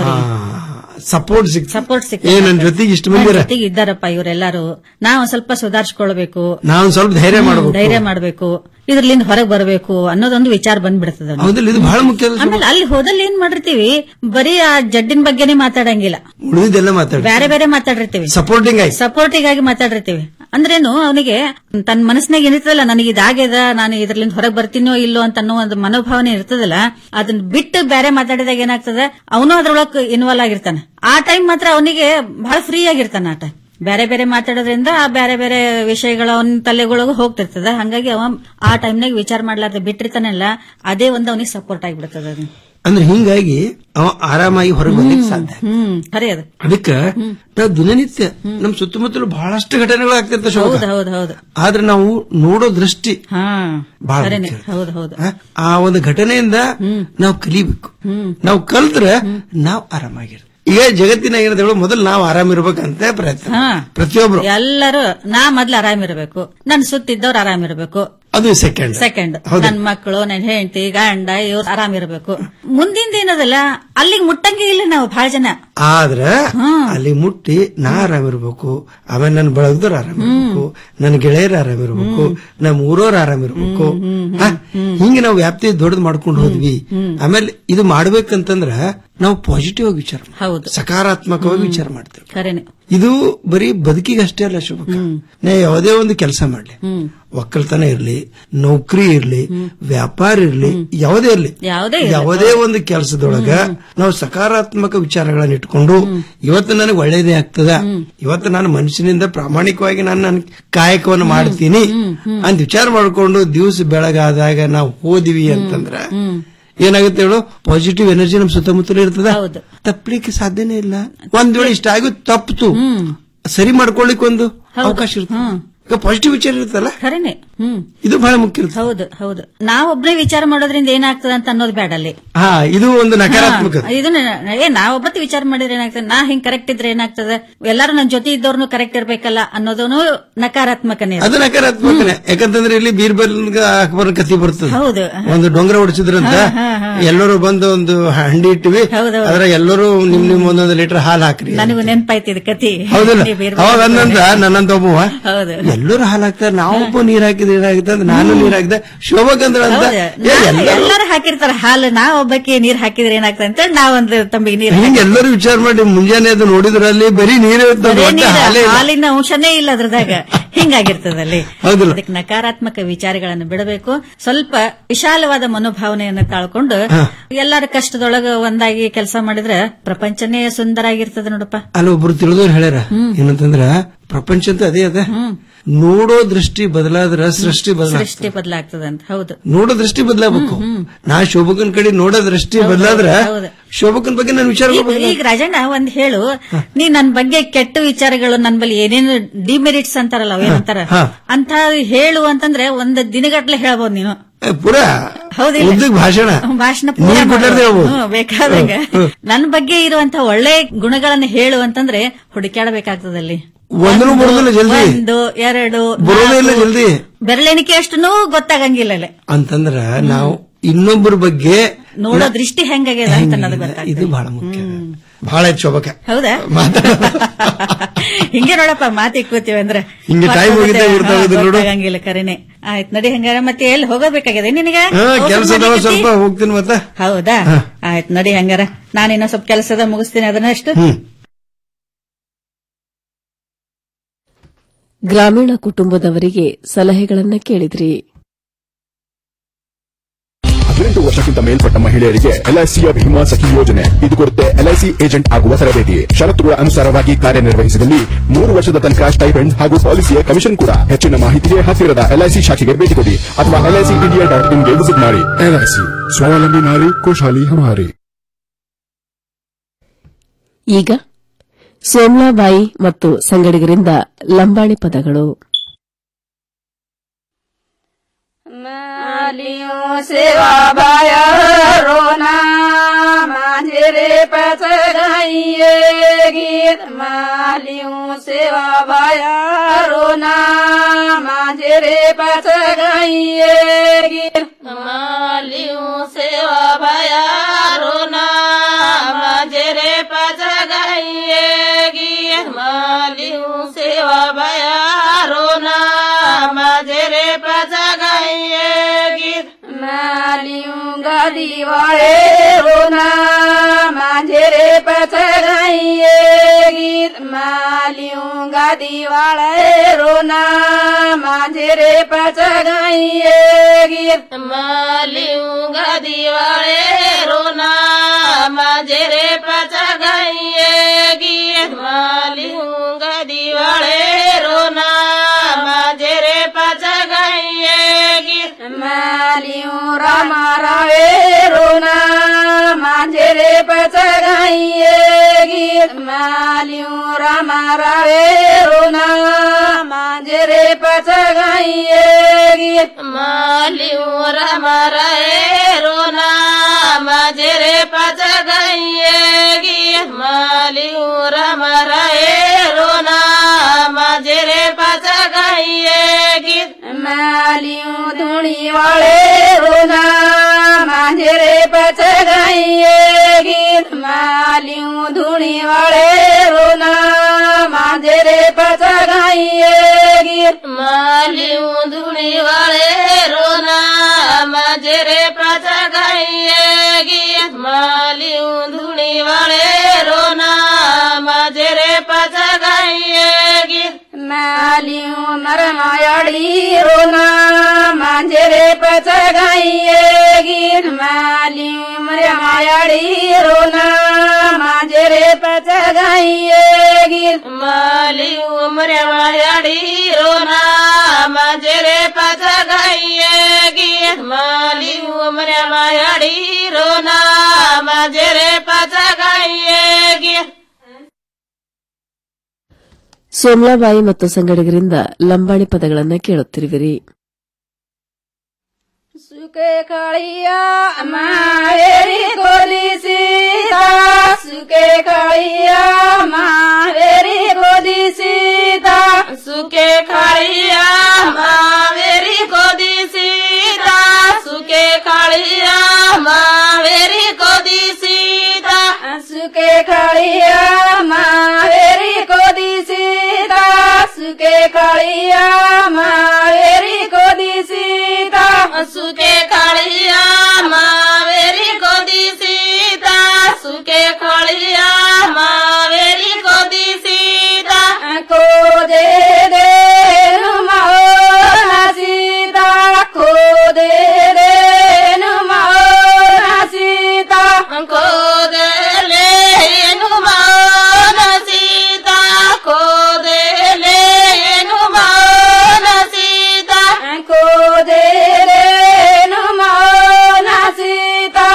ಸಪೋರ್ಟ್ ಸಿಕ್ ಸಪೋರ್ಟ್ ಏ ನನ್ ಜೊತೆಗೆ ಇಷ್ಟು ಮಂದಿ ಇರ. ಜೊತೆಗೆ ಇದ್ದಾರಪ್ಪ ಇವರೆಲ್ಲರೂ ನಾವು ಒಂದ್ ಸ್ವಲ್ಪ ಸುಧಾರಿಸ್ಕೊಳ್ಬೇಕು ನಾವ್ ಸ್ವಲ್ಪ ಧೈರ್ಯ ಮಾಡ್ಬೇಕು ಧೈರ್ಯ ಮಾಡ್ಬೇಕು ಇದ್ರಲಿಂದ ಹೊರಗೆ ಬರಬೇಕು ಅನ್ನೋದೊಂದು ವಿಚಾರ ಬಂದ್ಬಿಡ್ತದ ಅವ್ನಿಗೆ. ಹೌದಿಲ್ಲ ಇದು ಬಹಳ ಮುಖ್ಯ ಅಲ್ಲ ಆಮೇಲೆ ಅಲ್ಲಿ ಹೋದಲ್ಲಿ ಏನ್ ಮಾಡಿರ್ತೀವಿ ಬರೀ ಆ ಜಡ್ಡಿನ ಬಗ್ಗೆನೇ ಮಾತಾಡಂಗಿಲ್ಲ ಉಳಿದಿದ್ದೆಲ್ಲ ಮಾತಾಡ ಬೇರೆ ಬೇರೆ ಮಾತಾಡಿರ್ತೀವಿ ಸಪೋರ್ಟಿಂಗ್ ಆಯ್ತು ಸಪೋರ್ಟಿಗಾಗಿ ಮಾತಾಡಿರ್ತೀವಿ ಅಂದ್ರೇನು ಅವನಿಗೆ ತನ್ನ ಮನಸ್ಸಿನಾಗ ಏನಿರ್ತದಲ್ಲ ನನಗೆ ಇದಾಗ್ಯದ ನಾನು ಇದ್ರಲಿಂದ ಹೊರಗೆ ಬರ್ತೀನೋ ಇಲ್ಲೋ ಅಂತ ಅನ್ನೋ ಒಂದು ಮನೋಭಾವನೆ ಇರ್ತದಲ್ಲ ಅದನ್ನ ಬಿಟ್ಟು ಬೇರೆ ಮಾತಾಡಿದಾಗ ಏನಾಗ್ತದ ಅವನು ಅದ್ರೊಳಗೆ ಇನ್ವಾಲ್ವ್ ಆಗಿರ್ತಾನೆ ಆ ಟೈಮ್ ಮಾತ್ರ ಅವನಿಗೆ ಬಹಳ ಫ್ರೀ ಆಗಿರ್ತಾನೆ ಆ ಟೈಮ್ ಬೇರೆ ಬೇರೆ ಮಾತಾಡೋದ್ರಿಂದ ಆ ಬೇರೆ ಬೇರೆ ವಿಷಯಗಳ ಅವನ ತಲೆಗೊಳಗ ಹೋಗ್ತಿರ್ತದ ಹಂಗಾಗಿ ಅವ ಆ ಟೈಮ್ನಾಗ ವಿಚಾರ ಮಾಡ್ಲಾರ್ದೆ ಬಿಟ್ಟಿರ್ತಾನಲ್ಲ ಅದೇ ಒಂದು ಅವನಿಗೆ ಸಪೋರ್ಟ್ ಆಗಿಬಿಡ್ತದ ಅದು ಅಂದ್ರೆ ಹಿಂಗಾಗಿ ಅವ ಆರಾಮಾಗಿ ಹೊರಗೆ ಬರ್ಲಿಕ್ಕೆ ಸಾಧ್ಯ ಹ್ಮ್ ಖರೆ ಅದು ಅದಕ್ಕ ನಾವು ದಿನನಿತ್ಯ ನಮ್ ಸುತ್ತಮುತ್ತಲು ಬಹಳಷ್ಟು ಘಟನೆಗಳು ಆಗ್ತಿರ್ತ ಶೋಭ ಹೌದು ಹೌದು ಹೌದು ಆದ್ರೆ ನಾವು ನೋಡೋ ದೃಷ್ಟಿ ಹಾ ಬಹಳ ಖರೇನೆ ಮುಖ್ಯ. ಹೌದು ಹೌದು ಆ, ಆ ಒಂದು ಘಟನೆಯಿಂದ ನಾವು ಕಲಿಬೇಕು ನಾವು ಕಲ್ತ್ರೆ ನಾವು ಆರಾಮಾಗಿರ್ತೀವಿ ಈಗ ಜಗತ್ತಿನ ಏನಿದೆ ಮೊದಲು ನಾವು ಆರಾಮಿರ್ಬೇಕಂತ ಪ್ರಯತ್ನ ಹಾ. ಪ್ರತಿಯೊಬ್ರು ಎಲ್ಲರೂ ನಾ ಮೊದ್ಲು ಆರಾಮಿರ್ಬೇಕು ನನ್ ಸುತ್ತಿದ್ದವ್ರು ಆರಾಮಿರ್ಬೇಕು ಅದು ಸೆಕೆಂಡ್ ಸೆಕೆಂಡ್ ಹೌದು. ನನ್ ಮಕ್ಕಳು ನನ್ ಹೆಂಡತಿ ಗಂಡ ಇವ್ರು ಆರಾಮಿರ್ಬೇಕು ಮುಂದಿಂದ ಏನದಲ್ಲ ಅಲ್ಲಿಗೆ ಮುಟ್ಟಂಗೆ ಇಲ್ಲ ನಾವು ಬಹಳ ಜನ ಆದ್ರ ಅಲ್ಲಿ ಮುಟ್ಟಿ ನಾ ಆರಾಮಿರ್ಬೇಕು ಆಮೇಲೆ ನನ್ನ ಬಳಗದವ್ರು ಆರಾಮಿರ್ಬೇಕು ನನ್ನ ಗೆಳೆಯರು ಆರಾಮಿರ್ಬೇಕು ನಮ್ಮ ಊರವ್ರು ಆರಾಮಿರ್ಬೇಕು ಹಾ, ಹಿಂಗೆ ನಾವು ವ್ಯಾಪ್ತಿ ದೊಡ್ಡದು ಮಾಡ್ಕೊಂಡು ಹೋದ್ವಿ ಆಮೇಲೆ ಇದು ಮಾಡ್ಬೇಕಂತಂದ್ರ ನಾವು ಪಾಸಿಟಿವ್ ಆಗಿ ವಿಚಾರ ಮಾಡ್ತೀವಿ. ಹೌದು ಸಕಾರಾತ್ಮಕವಾಗಿ ವಿಚಾರ ಮಾಡ್ತೇವೆ ಖರೇನೆ ಇದು ಬರೀ ಬದುಕಿಗೆ ಅಷ್ಟೇ ಅಲ್ಲ ಶುಭಕ ನಾ ಯಾವುದೇ ಒಂದು ಕೆಲಸ ಮಾಡ್ಲಿ ಒಕ್ಕಲ್ತನ ಇರ್ಲಿ ನೌಕರಿ ಇರ್ಲಿ ವ್ಯಾಪಾರ ಇರ್ಲಿ ಯಾವುದೇ ಇರ್ಲಿ ಯಾವುದೇ ಯಾವುದೇ ಒಂದು ಕೆಲಸದೊಳಗ ನಾವು ಸಕಾರಾತ್ಮಕ ವಿಚಾರಗಳನ್ನ ಇಟ್ಕೊಂಡು ಇವತ್ತು ನನಗೆ ಒಳ್ಳೇದೇ ಆಗ್ತದ ಇವತ್ತು ನಾನು ಮನುಷ್ಯನಿಂದ ಪ್ರಾಮಾಣಿಕವಾಗಿ ನಾನು ನನ್ನ ಕಾಯಕವನ್ನು ಮಾಡ್ತೀನಿ ಅಂತ ವಿಚಾರ ಮಾಡ್ಕೊಂಡು ದಿವಸ ಬೆಳಗಾದಾಗ ನಾವು ಹೋದಿವಿ ಅಂತಂದ್ರ ಏನಾಗುತ್ತೆ ಹೇಳು ಪಾಸಿಟಿವ್ ಎನರ್ಜಿ ನಮ್ ಸುತ್ತಮುತ್ತಲೇ ಇರ್ತದ ಹೌದು. ತಪ್ಪಲಿಕ್ಕೆ ಸಾಧ್ಯನೇ ಇಲ್ಲ ಒಂದ್ ವೇಳೆ ಇಷ್ಟ ಆಗಿ ತಪ್ಪಿತು ಸರಿ ಮಾಡ್ಕೊಳ್ಳಿಕ್ ಒಂದು ಅವಕಾಶ ಇರುತ್ತೆ ಈಗ ಪಾಸಿಟಿವ್ ವಿಚಾರ ಇರುತ್ತಲ್ಲ ಖರೇನೆ ಹ್ಮ್ ಇದು ಬಹಳ ಮುಖ್ಯ ಇರುತ್ತೆ ಹೌದು ಹೌದು ನಾವೊಬ್ನೇ ವಿಚಾರ ಮಾಡೋದ್ರಿಂದ ಏನಾಗ್ತದ ಅಂತ ಅನ್ನೋದು ಬೇಡ ಅಲ್ಲಿ ಹಾ ಇದು ಒಂದು ನಕಾರಾತ್ಮಕ ಹಾ, ಇದನ್ನ ಏ ನಾವೊಬ್ಬತ್ತು ವಿಚಾರ ಮಾಡಿದ್ರೆ ಏನಾಗ್ತದೆ ನಾ ಹಿಂಗ್ ಕರೆಕ್ಟ್ ಇದ್ರೆ ಏನಾಗ್ತದೆ ಎಲ್ಲರೂ ನನ್ನ ಜೊತೆ ಇದ್ದವ್ರನ್ನು ಕರೆಕ್ಟ್ ಇರ್ಬೇಕಲ್ಲ ಅನ್ನೋದನು ನಕಾರಾತ್ಮಕನೇ ಅದು. ಅದು ನಕಾರಾತ್ಮಕನೇ ಯಾಕಂತಂದ್ರೆ ಇಲ್ಲಿ ಬೀರ್ಬಲ್ ಅಕ್ಬರ್ ಕತಿ ಬರ್ತದೆ ಹೌದು ಒಂದು ಡೊಂಗರ ಹೊಡಿಸಿದ್ರಂತ ಎಲ್ಲರೂ ಬಂದು ಒಂದು ಹಂಡಿ ಇಟ್ಟಿವಿ ಹೌದೌದು. ಅದ್ರ ಎಲ್ಲರೂ ನಿಮ್ ನಿಮ್ ಒಂದೊಂದು ಲೀಟರ್ ಹಾಲು ಹಾಕ್ರಿ ನನಗೂ ನೆನ್ಪಾಯ್ತಿದ್ ಕತಿ ಹೌದಲ್ಲ ನೀವ್ ಬೇರೆ ಅವಾಗ ಅಂದಂತ ನನ್ನಂತ ಒಬ್ಬವ ಹೌದು ಎಲ್ಲರೂ ಹಾಲು ಹಾಕ್ತಾರೆ ನಾವೊಬ್ಬ ನೀರ್ ಹಾಕಿದ್ರೆ ಏನಾಗುತ್ತೆ ಅಂತ ನಾನು ನೀರ್ ಹಾಕಿದೆ ಶೋಭಕಂದ್ರ ಅಂತ ಹೌದು. ಏ, ನಾನು ಎಲ್ಲರೂ ಎಲ್ಲರೂ ಹಾಕಿರ್ತಾರ ಹಾಲು ನಾ ಒಬ್ಬಕ್ಕೆ ನೀರ್ ಹಾಕಿದ್ರೆ ಏನಾಗ್ತದೆ ಅಂತ ನಾವೊಂದು ತಂಬಿಗೆ ನೀರ್ ಹಿಂಗ್ ಎಲ್ಲರೂ ವಿಚಾರ ಮಾಡಿ ಮುಂಜಾನೆ ಅದು ನೋಡಿದ್ರಲ್ಲಿ ಬರೀ ನೀರೇ ಇರ್ತದೆ ಬರೇ ಒಟ್ಟು ನೀರು, ಹಾಲೇ ಇಲ್ಲ. ಹಾಲಿನ ಅಂಶನೇ ಇಲ್ಲ ಅದ್ರದಾಗ ಹಿಂಗಾಗಿರ್ತದಲ್ಲಿ ಹೌದಲ್ಲ? ಅದಕ್ಕೆ ನಕಾರಾತ್ಮಕ ವಿಚಾರಗಳನ್ನು ಬಿಡಬೇಕು ಸ್ವಲ್ಪ ವಿಶಾಲವಾದ ಮನೋಭಾವನೆಯನ್ನು ತಾಳ್ಕೊಂಡು ಎಲ್ಲರ ಕಷ್ಟದೊಳಗ ಒಂದಾಗಿ ಕೆಲಸ ಮಾಡಿದ್ರೆ ಪ್ರಪಂಚನೇ ಸುಂದರ ಆಗಿರ್ತದೆ ನೋಡಪ್ಪ ಅಲ್ಲಿ ಒಬ್ರು ತಿಳಿದವ್ರು ಹೇಳ್ಯಾರ ಏನಂತಂದ್ರ ಪ್ರಪಂಚ ಅಂತ ಅದೇ ಅದ ನೋಡೋ ದೃಷ್ಟಿ ಬದಲಾದ್ರ ಸೃಷ್ಟಿ ಬದಲ ಸೃಷ್ಟಿ ಬದಲಾಗ್ತದೆ ಅಂತ ಹೌದು ನೋಡೋ ದೃಷ್ಟಿ ಬದಲಾಗಬೇಕು ನಾ ಶೋಭಕನ್ ಕಡೆ ನೋಡೋ ದೃಷ್ಟಿ ಬದಲಾದ್ರ ಹೌದು. ಶೋಭಕನ್ ಬಗ್ಗೆ ನಾನು ವಿಚಾರ ಈಗ ಈಗ ರಾಜಣ್ಣ ಒಂದ್ ಹೇಳು ನೀ ನನ್ ಬಗ್ಗೆ ಕೆಟ್ಟ ವಿಚಾರಗಳು ನನ್ ಬಳಿ ಏನೇನು ಡಿಮೆರಿಟ್ಸ್ ಅಂತಾರಲ್ಲ ಅವೇನಂತಾರ ಹಾ. ಅಂತ ಹೇಳು ಅಂತಂದ್ರೆ ಒಂದ್ ದಿನಗಟ್ಲೆ ಹೇಳ್ಬೋದು ನೀನು ಏ, ಪೂರಾ ಹೌದಿಲ್ಲ ಉದ್ದಕ್ ಭಾಷಣ ಭಾಷಣ ನೀರ್ ಕೊಟ್ಟಾರ್ದೆ ಅವು. ಬೇಕಾದಂಗ ನನ್ ಬಗ್ಗೆ ಇರುವಂತ ಒಳ್ಳೆ ಗುಣಗಳನ್ನ ಹೇಳು ಅಂತಂದ್ರೆ ಹುಡುಕ್ಯಾಡಬೇಕಾಗ್ತದಲ್ಲಿ ಒಂದೂ ಬರೋದಿಲ್ಲ ಜಲ್ದಿ ಒಂದು ಎರಡು ಬರೋದೇ ಇಲ್ಲ ನಾಲ್ಕು, ಜಲ್ದಿ ಬೆರಳೆಣಿಕೆ ಅಷ್ಟೂ ಗೊತ್ತಾಗಂಗಿಲ್ಲ ಅಲ್ಲಿ. ಅಂತಂದ್ರ ನಾವು ಇನ್ನೊಬ್ಬರ ಬಗ್ಗೆ ನೋಡೋ ದೃಷ್ಟಿ ಹೆಂಗಾಗ್ಯದ ಅಂತ ಅನ್ನೋದು ಇದು ಗೊತ್ತಾಗ್ತದೆ ಬಹಳ ಮುಖ್ಯ ಬಹಳ ಹೆಚ್ಚು ಶೋಭಕ ಹೌದಾ ಹಿಂಗೆ ನೋಡಪ್ಪ ಮಾತಿ ಕೂತೀವಿ ಅಂದ್ರೆ ಹಿಂಗೆ time ಹೋಗಿದ್ದೇ ಗೊತ್ತಾಗೋದು ನೋಡು. ಗೊತ್ತಾಗಂಗಿಲ್ಲ ಕರೆನೆ ಆಯ್ತು ನಡಿ ಹಂಗಾರ ಮತ್ತೆ ಎಲ್ಲಿ ಹೋಗಬೇಕಾಗಿದೆ ನಿನಗ ಹಾ ಔಷಧ ಕೆಲಸ ಮಾಡ್ಲಿಕತ್ತಿ? ಸ್ವಲ್ಪ ಹೋಗ್ತೀನಿ ಮತ್ತ ಹೌದಾ ಆಯ್ತು ನಡಿ ಹಂಗಾರ ನಾನಿನ್ನ ಸ್ವಲ್ಪ ಕೆಲಸದ ಮುಗಿಸ್ತೀನಿ ಅದನ್ನಷ್ಟು ಹ್ಮ್ ಗ್ರಾಮೀಣ ಕುಟುಂಬದವರಿಗೆ ಸಲಹೆಗಳನ್ನ ಕೇಳಿದ್ರಿ ಹದಿನೆಂಟು ವರ್ಷಕ್ಕಿಂತ ಮೇಲ್ಪಟ್ಟ ಮಹಿಳೆಯರಿಗೆ ಎಲ್ಐಸಿಯ ಭೀಮಾ ಸಖಿ ಯೋಜನೆ ಇದು ಕೊಡುತ್ತೆ ಎಲ್ಐಸಿ ಏಜೆಂಟ್ ಆಗುವ ತರಬೇತಿ ಷರತ್ತುಗಳ ಅನುಸಾರವಾಗಿ ಕಾರ್ಯನಿರ್ವಹಿಸಿದಲ್ಲಿ ಮೂರು ವರ್ಷದ ತನಕ ಸ್ಟೈಪೆಂಡ್ ಹಾಗೂ ಪಾಲಿಸಿಯ ಕಮಿಷನ್ ಕೂಡ ಹೆಚ್ಚಿನ ಮಾಹಿತಿಗೆ ಹತ್ತಿರದ ಎಲ್ಐಸಿ ಶಾಖೆಗೆ ಭೇಟಿ ಕೊಡಿ ಅಥವಾ ಎಲ್ಐಸಿ ಇಂಡಿಯಾ ಡಾಟ್ ಇನ್ಗೆ ವಿಸಿಟ್ ಮಾಡಿ ಎಲ್ಐಸಿ ಸ್ವಾವಲಂಬಿ ನಾರಿ ಖುಷಾಲಿ ಹಮಾರಿ ಈಗ ಸೋಮ್ಲಾಬಾಯಿ ಮತ್ತು ಸಂಗಡಿಗರಿಂದ ಲಂಬಾಣಿ ಪದಗಳು मालियों सेवा बाया रोना माझे रे पच गईये गीत मालियों सेवा बाया रोना माझे रे पच गईये गीत मालियों सेवा बाया रोना माझे रे पच गईये गीत मालियों सेवा बाया रोना माझे रे पच गईये गीत मालियों गदी वाले रोना माझे रे पच गईये गीत मालियों गदी वाले रोना माझे रे पच गईये गीत मालियों गदी वाले रोना माझे रे पच गईये गीत मालियों गदी वाले रोना माझे रे पच गईये गीत मालियों रामा रावे रोना माझे रे पच गईये गीत मालियों रामा रावे रोना माझे रे पच गईये गीत मालियों रामा रावे रोना माझे रे पच गईये गीत मालियों रामा रावे रोना माझे रे पच गईये गीत मालियों धुणी वाले रोना माझे रे पच गईये गीत मालियों धुणी वाले रोना माझे रे पच गईये गीत मालियों धुणी वाले रोना माझे रे पच गईये गीत मालियों धुणी वाले रोना माझे रे पच गईये गीत मालियों मरमायाड़ी रोना माझे रे पच गईये गीत मालियों मरमायाड़ी रोना माझे रे पच गईये गीत मालियों मरमायाड़ी रोना माझे रे पच गईये गीत मालियों मरमायाड़ी ನಾಮ ಜರೆ ಪಚಗೈಯೇಗಿ ಸೋಮ್ಲಾಬಾಯಿ ಮತ್ತು ಸಂಗಡಿಗರಿಂದ ಲಂಬಾಣಿ ಪದಗಳನ್ನ ಕೇಳುತ್ತಿರುವಿರಿ ಸುಖೆ ಕಳಿಯ ಮಾವೇರಿ ಗೋಲಿ ಸೀತಾ ಸುಖೆ ಕಳಿಯ ಮಾವೇರಿ ಗೋದಿ ಸೀತಾ ಸುಖೆ ಕಳಿಯ ಮಾವೇರಿ ಗೋದಿ ಸೀತಾ ಸುಖೆ ಕಳಿಯ ಮಾವೇರಿ ಗೋದಿ ಸೀತಾ ಸುಖೆ ಕಳಿಯ ಮಾವೇರಿ ಗೋದಿ ಸೀತಾ ಸುಖೆ ಕಳಿಯ ಮಾವೇರಿ ಗೋದಿ ಸೀತಾ ಸುಖೆ ಕಳಿಯ ಮಾವೇರಿ ಗೋದಿ ಸೀತಾ ಸುಖೆ ಕಳಿಯ ಮಾವೇರಿ ಗೋದಿ ಸೀತಾ ಕೋದೆ ದೇನು ಮೋನ ಸೀತಾ ಕೋದೆ ದೇನು ಮೋನ ಸೀತಾ ಕೋದಲೇನು ಮೋನ ಸೀತಾ ಕೋದಲೇನು ಮೋನ ಸೀತಾ ಕೋದಲೇನು ಮೋನ ಸೀತಾ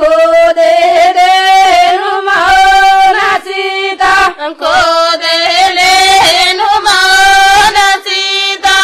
ಕೋದಲೇನು ಮೋನ ಸೀತಾ ಕೋದಲೇನು ಮೋನ ಸೀತಾ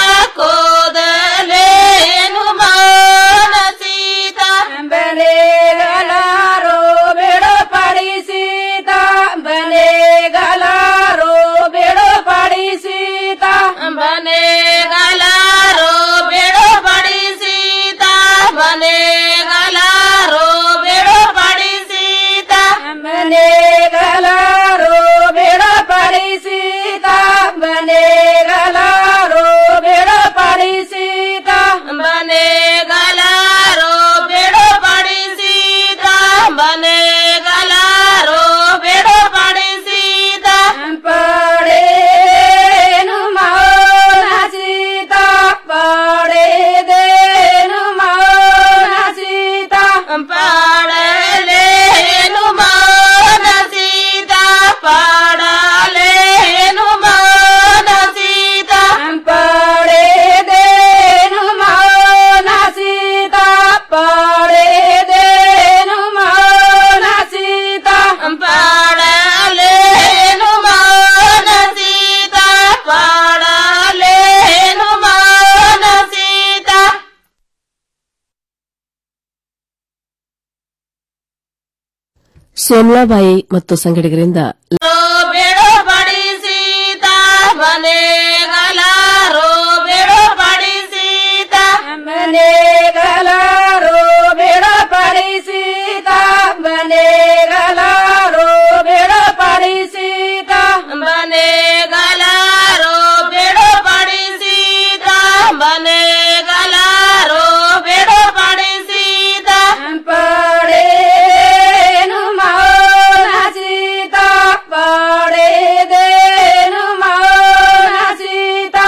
ಕೋದಲೇನು ಮೋನ ಸೀತಾ ಬನೆಗಲಾರೋ ಬೇಡೋ ಪಡಿ ಸೀತಾ ಬನೆಗಲಾರೋ ಬೇಡೋ ಪಡಿ ಸೀತಾ ಬನೆಗಲಾರೋ ಬೇಡೋ ಪಡಿ ಸೀತಾ ಬನೆಗಲಾರೋ ಬೇಡೋ ಪಡಿ ಸೀತಾ ಬನೆಗಲಾರೋ ಬೇಡೋ ಪಡಿ ಸೀತಾ ಬನೆಗಲಾರೋ ಬೇಡೋ ಪಡಿ ಸೀತಾ ಬನೆಗಲಾರೋ ಬೇಡೋ ಪಡಿ ಸೀತಾ ಬನೆಗಲಾರೋ ಬೇಡೋ ಪಡಿ ಸೀತಾ ಪಡೆನು ಮೌನ ಸೀತಾ ಪಡೆದೇನು ಮೌನ ಸೀತಾ ಪಾಡಲೇನು ಮೌನ ಸೀತಾ ಪಾಡಲೇನು ಮೌನ ಸೀತಾ ಪಡೆದೇನು ಮೌನ ಸೀತಾ ಪಡೆದೇನು ಮೌನ ಸೀತಾ ಪಾಡಲೇನು ಮೌನ ಸೀತಾ ಪಾಡಲೇನು ಮೌನ ಸೀತಾ ಸೋಮ್ಲಾಬಾಯಿ ಮತ್ತು ಸಂಗಡಿಗರಿಂದ ಬೇಡೋ ಪಡಿ ಸೀತಾ ಮನೆಗಲಾರೋ ಬೇಡೋ ಪಡಿ ಸೀತಾ ಮನೆಗಲಾರೋ ಬೇಡೋ ಪಡಿ ಸೀತಾ ಮನೆಗಲಾರೋ ಬೇಡೋ ಪಡಿ ಸೀತಾ ಮನೆಗಲಾರೋ ಬೇಡೋ ಪಡಿ ಸೀತಾ ಮನೆಗಲಾರೋ ಬೇಡೋ ಪಡಿ ಸೀತಾ ಪಡೆನು ಮೌನ ಸೀತಾ ಪಡೆದೇನು ಮೌನ ಸೀತಾ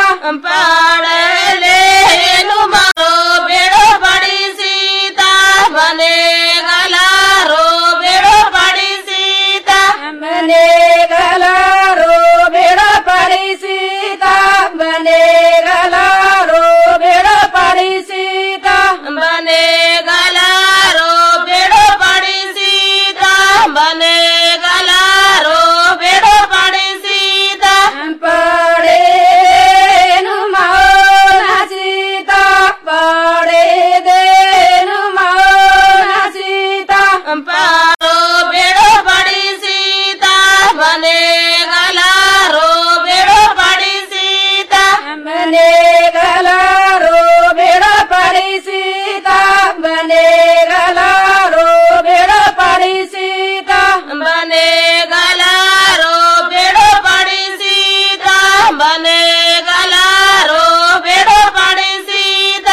ಪಾಡಲೇನು ಮರೋ ಬೇಡೋ ಪಡಿ ಸೀತಾ ಮನೆಗಲಾರೋ ಬೇಡೋ ಪಡಿ ಸೀತಾ ಮನೆಗಲಾರೋ ಬೇಡೋ ಪಡಿ ಸೀತಾ ಮನೆಗಲಾರೋ ಬೇಡೋ ಪಡಿ ಸೀತಾ ಮನೆಗಲಾರೋ ಬೇಡೋ ಪಡಿ ಸೀತಾ ಮನೆಗಲಾರೋ ಬೇಡೋ ಪಡಿ ಸೀತಾ ಪಡೆನು ಮೌನ ಸೀತಾ ಪಡೆದೇನು ಮೌನ ಸೀತಾ ಪಾರೋ ಬೇಡೋ ಪಡಿ ಸೀತಾ ಮನೆಗಲಾರೋ ಬೇಡೋ ಪಡಿ ಸೀತಾ ಮನೆಗಲಾರೋ ಬೇಡೋ ಪಡಿ ಸೀತಾ ಮನೆಗಲಾರೋ ಬೇಡೋ ಪಡಿ ಸೀತಾ ಮನೆಗಲಾರೋ ಬೇಡೋ ಪಡಿ ಸೀತಾ ಮನೆಗಲಾರೋ ಬೇಡೋ ಪಡಿ ಸೀತಾ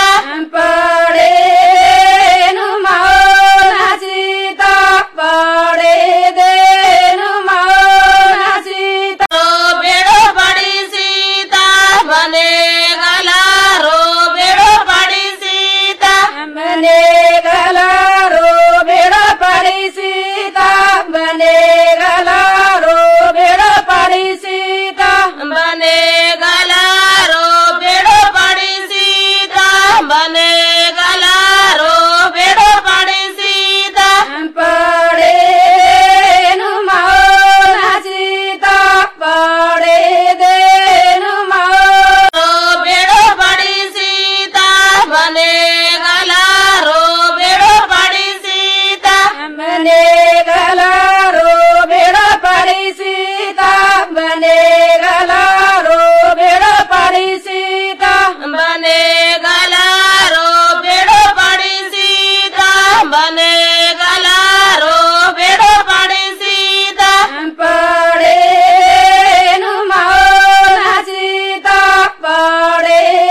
ಪಡೆನು ಮೌನ ಸೀತಾ ಪಡೆದೇನು ಮೌನ ಸೀತಾ ಬೇಡೋ ಪಡಿ ಸೀತಾ ಮನೆಗಲಾರೋ ಬೇಡೋ ಪಡಿ ಸೀತಾ ಮನೆ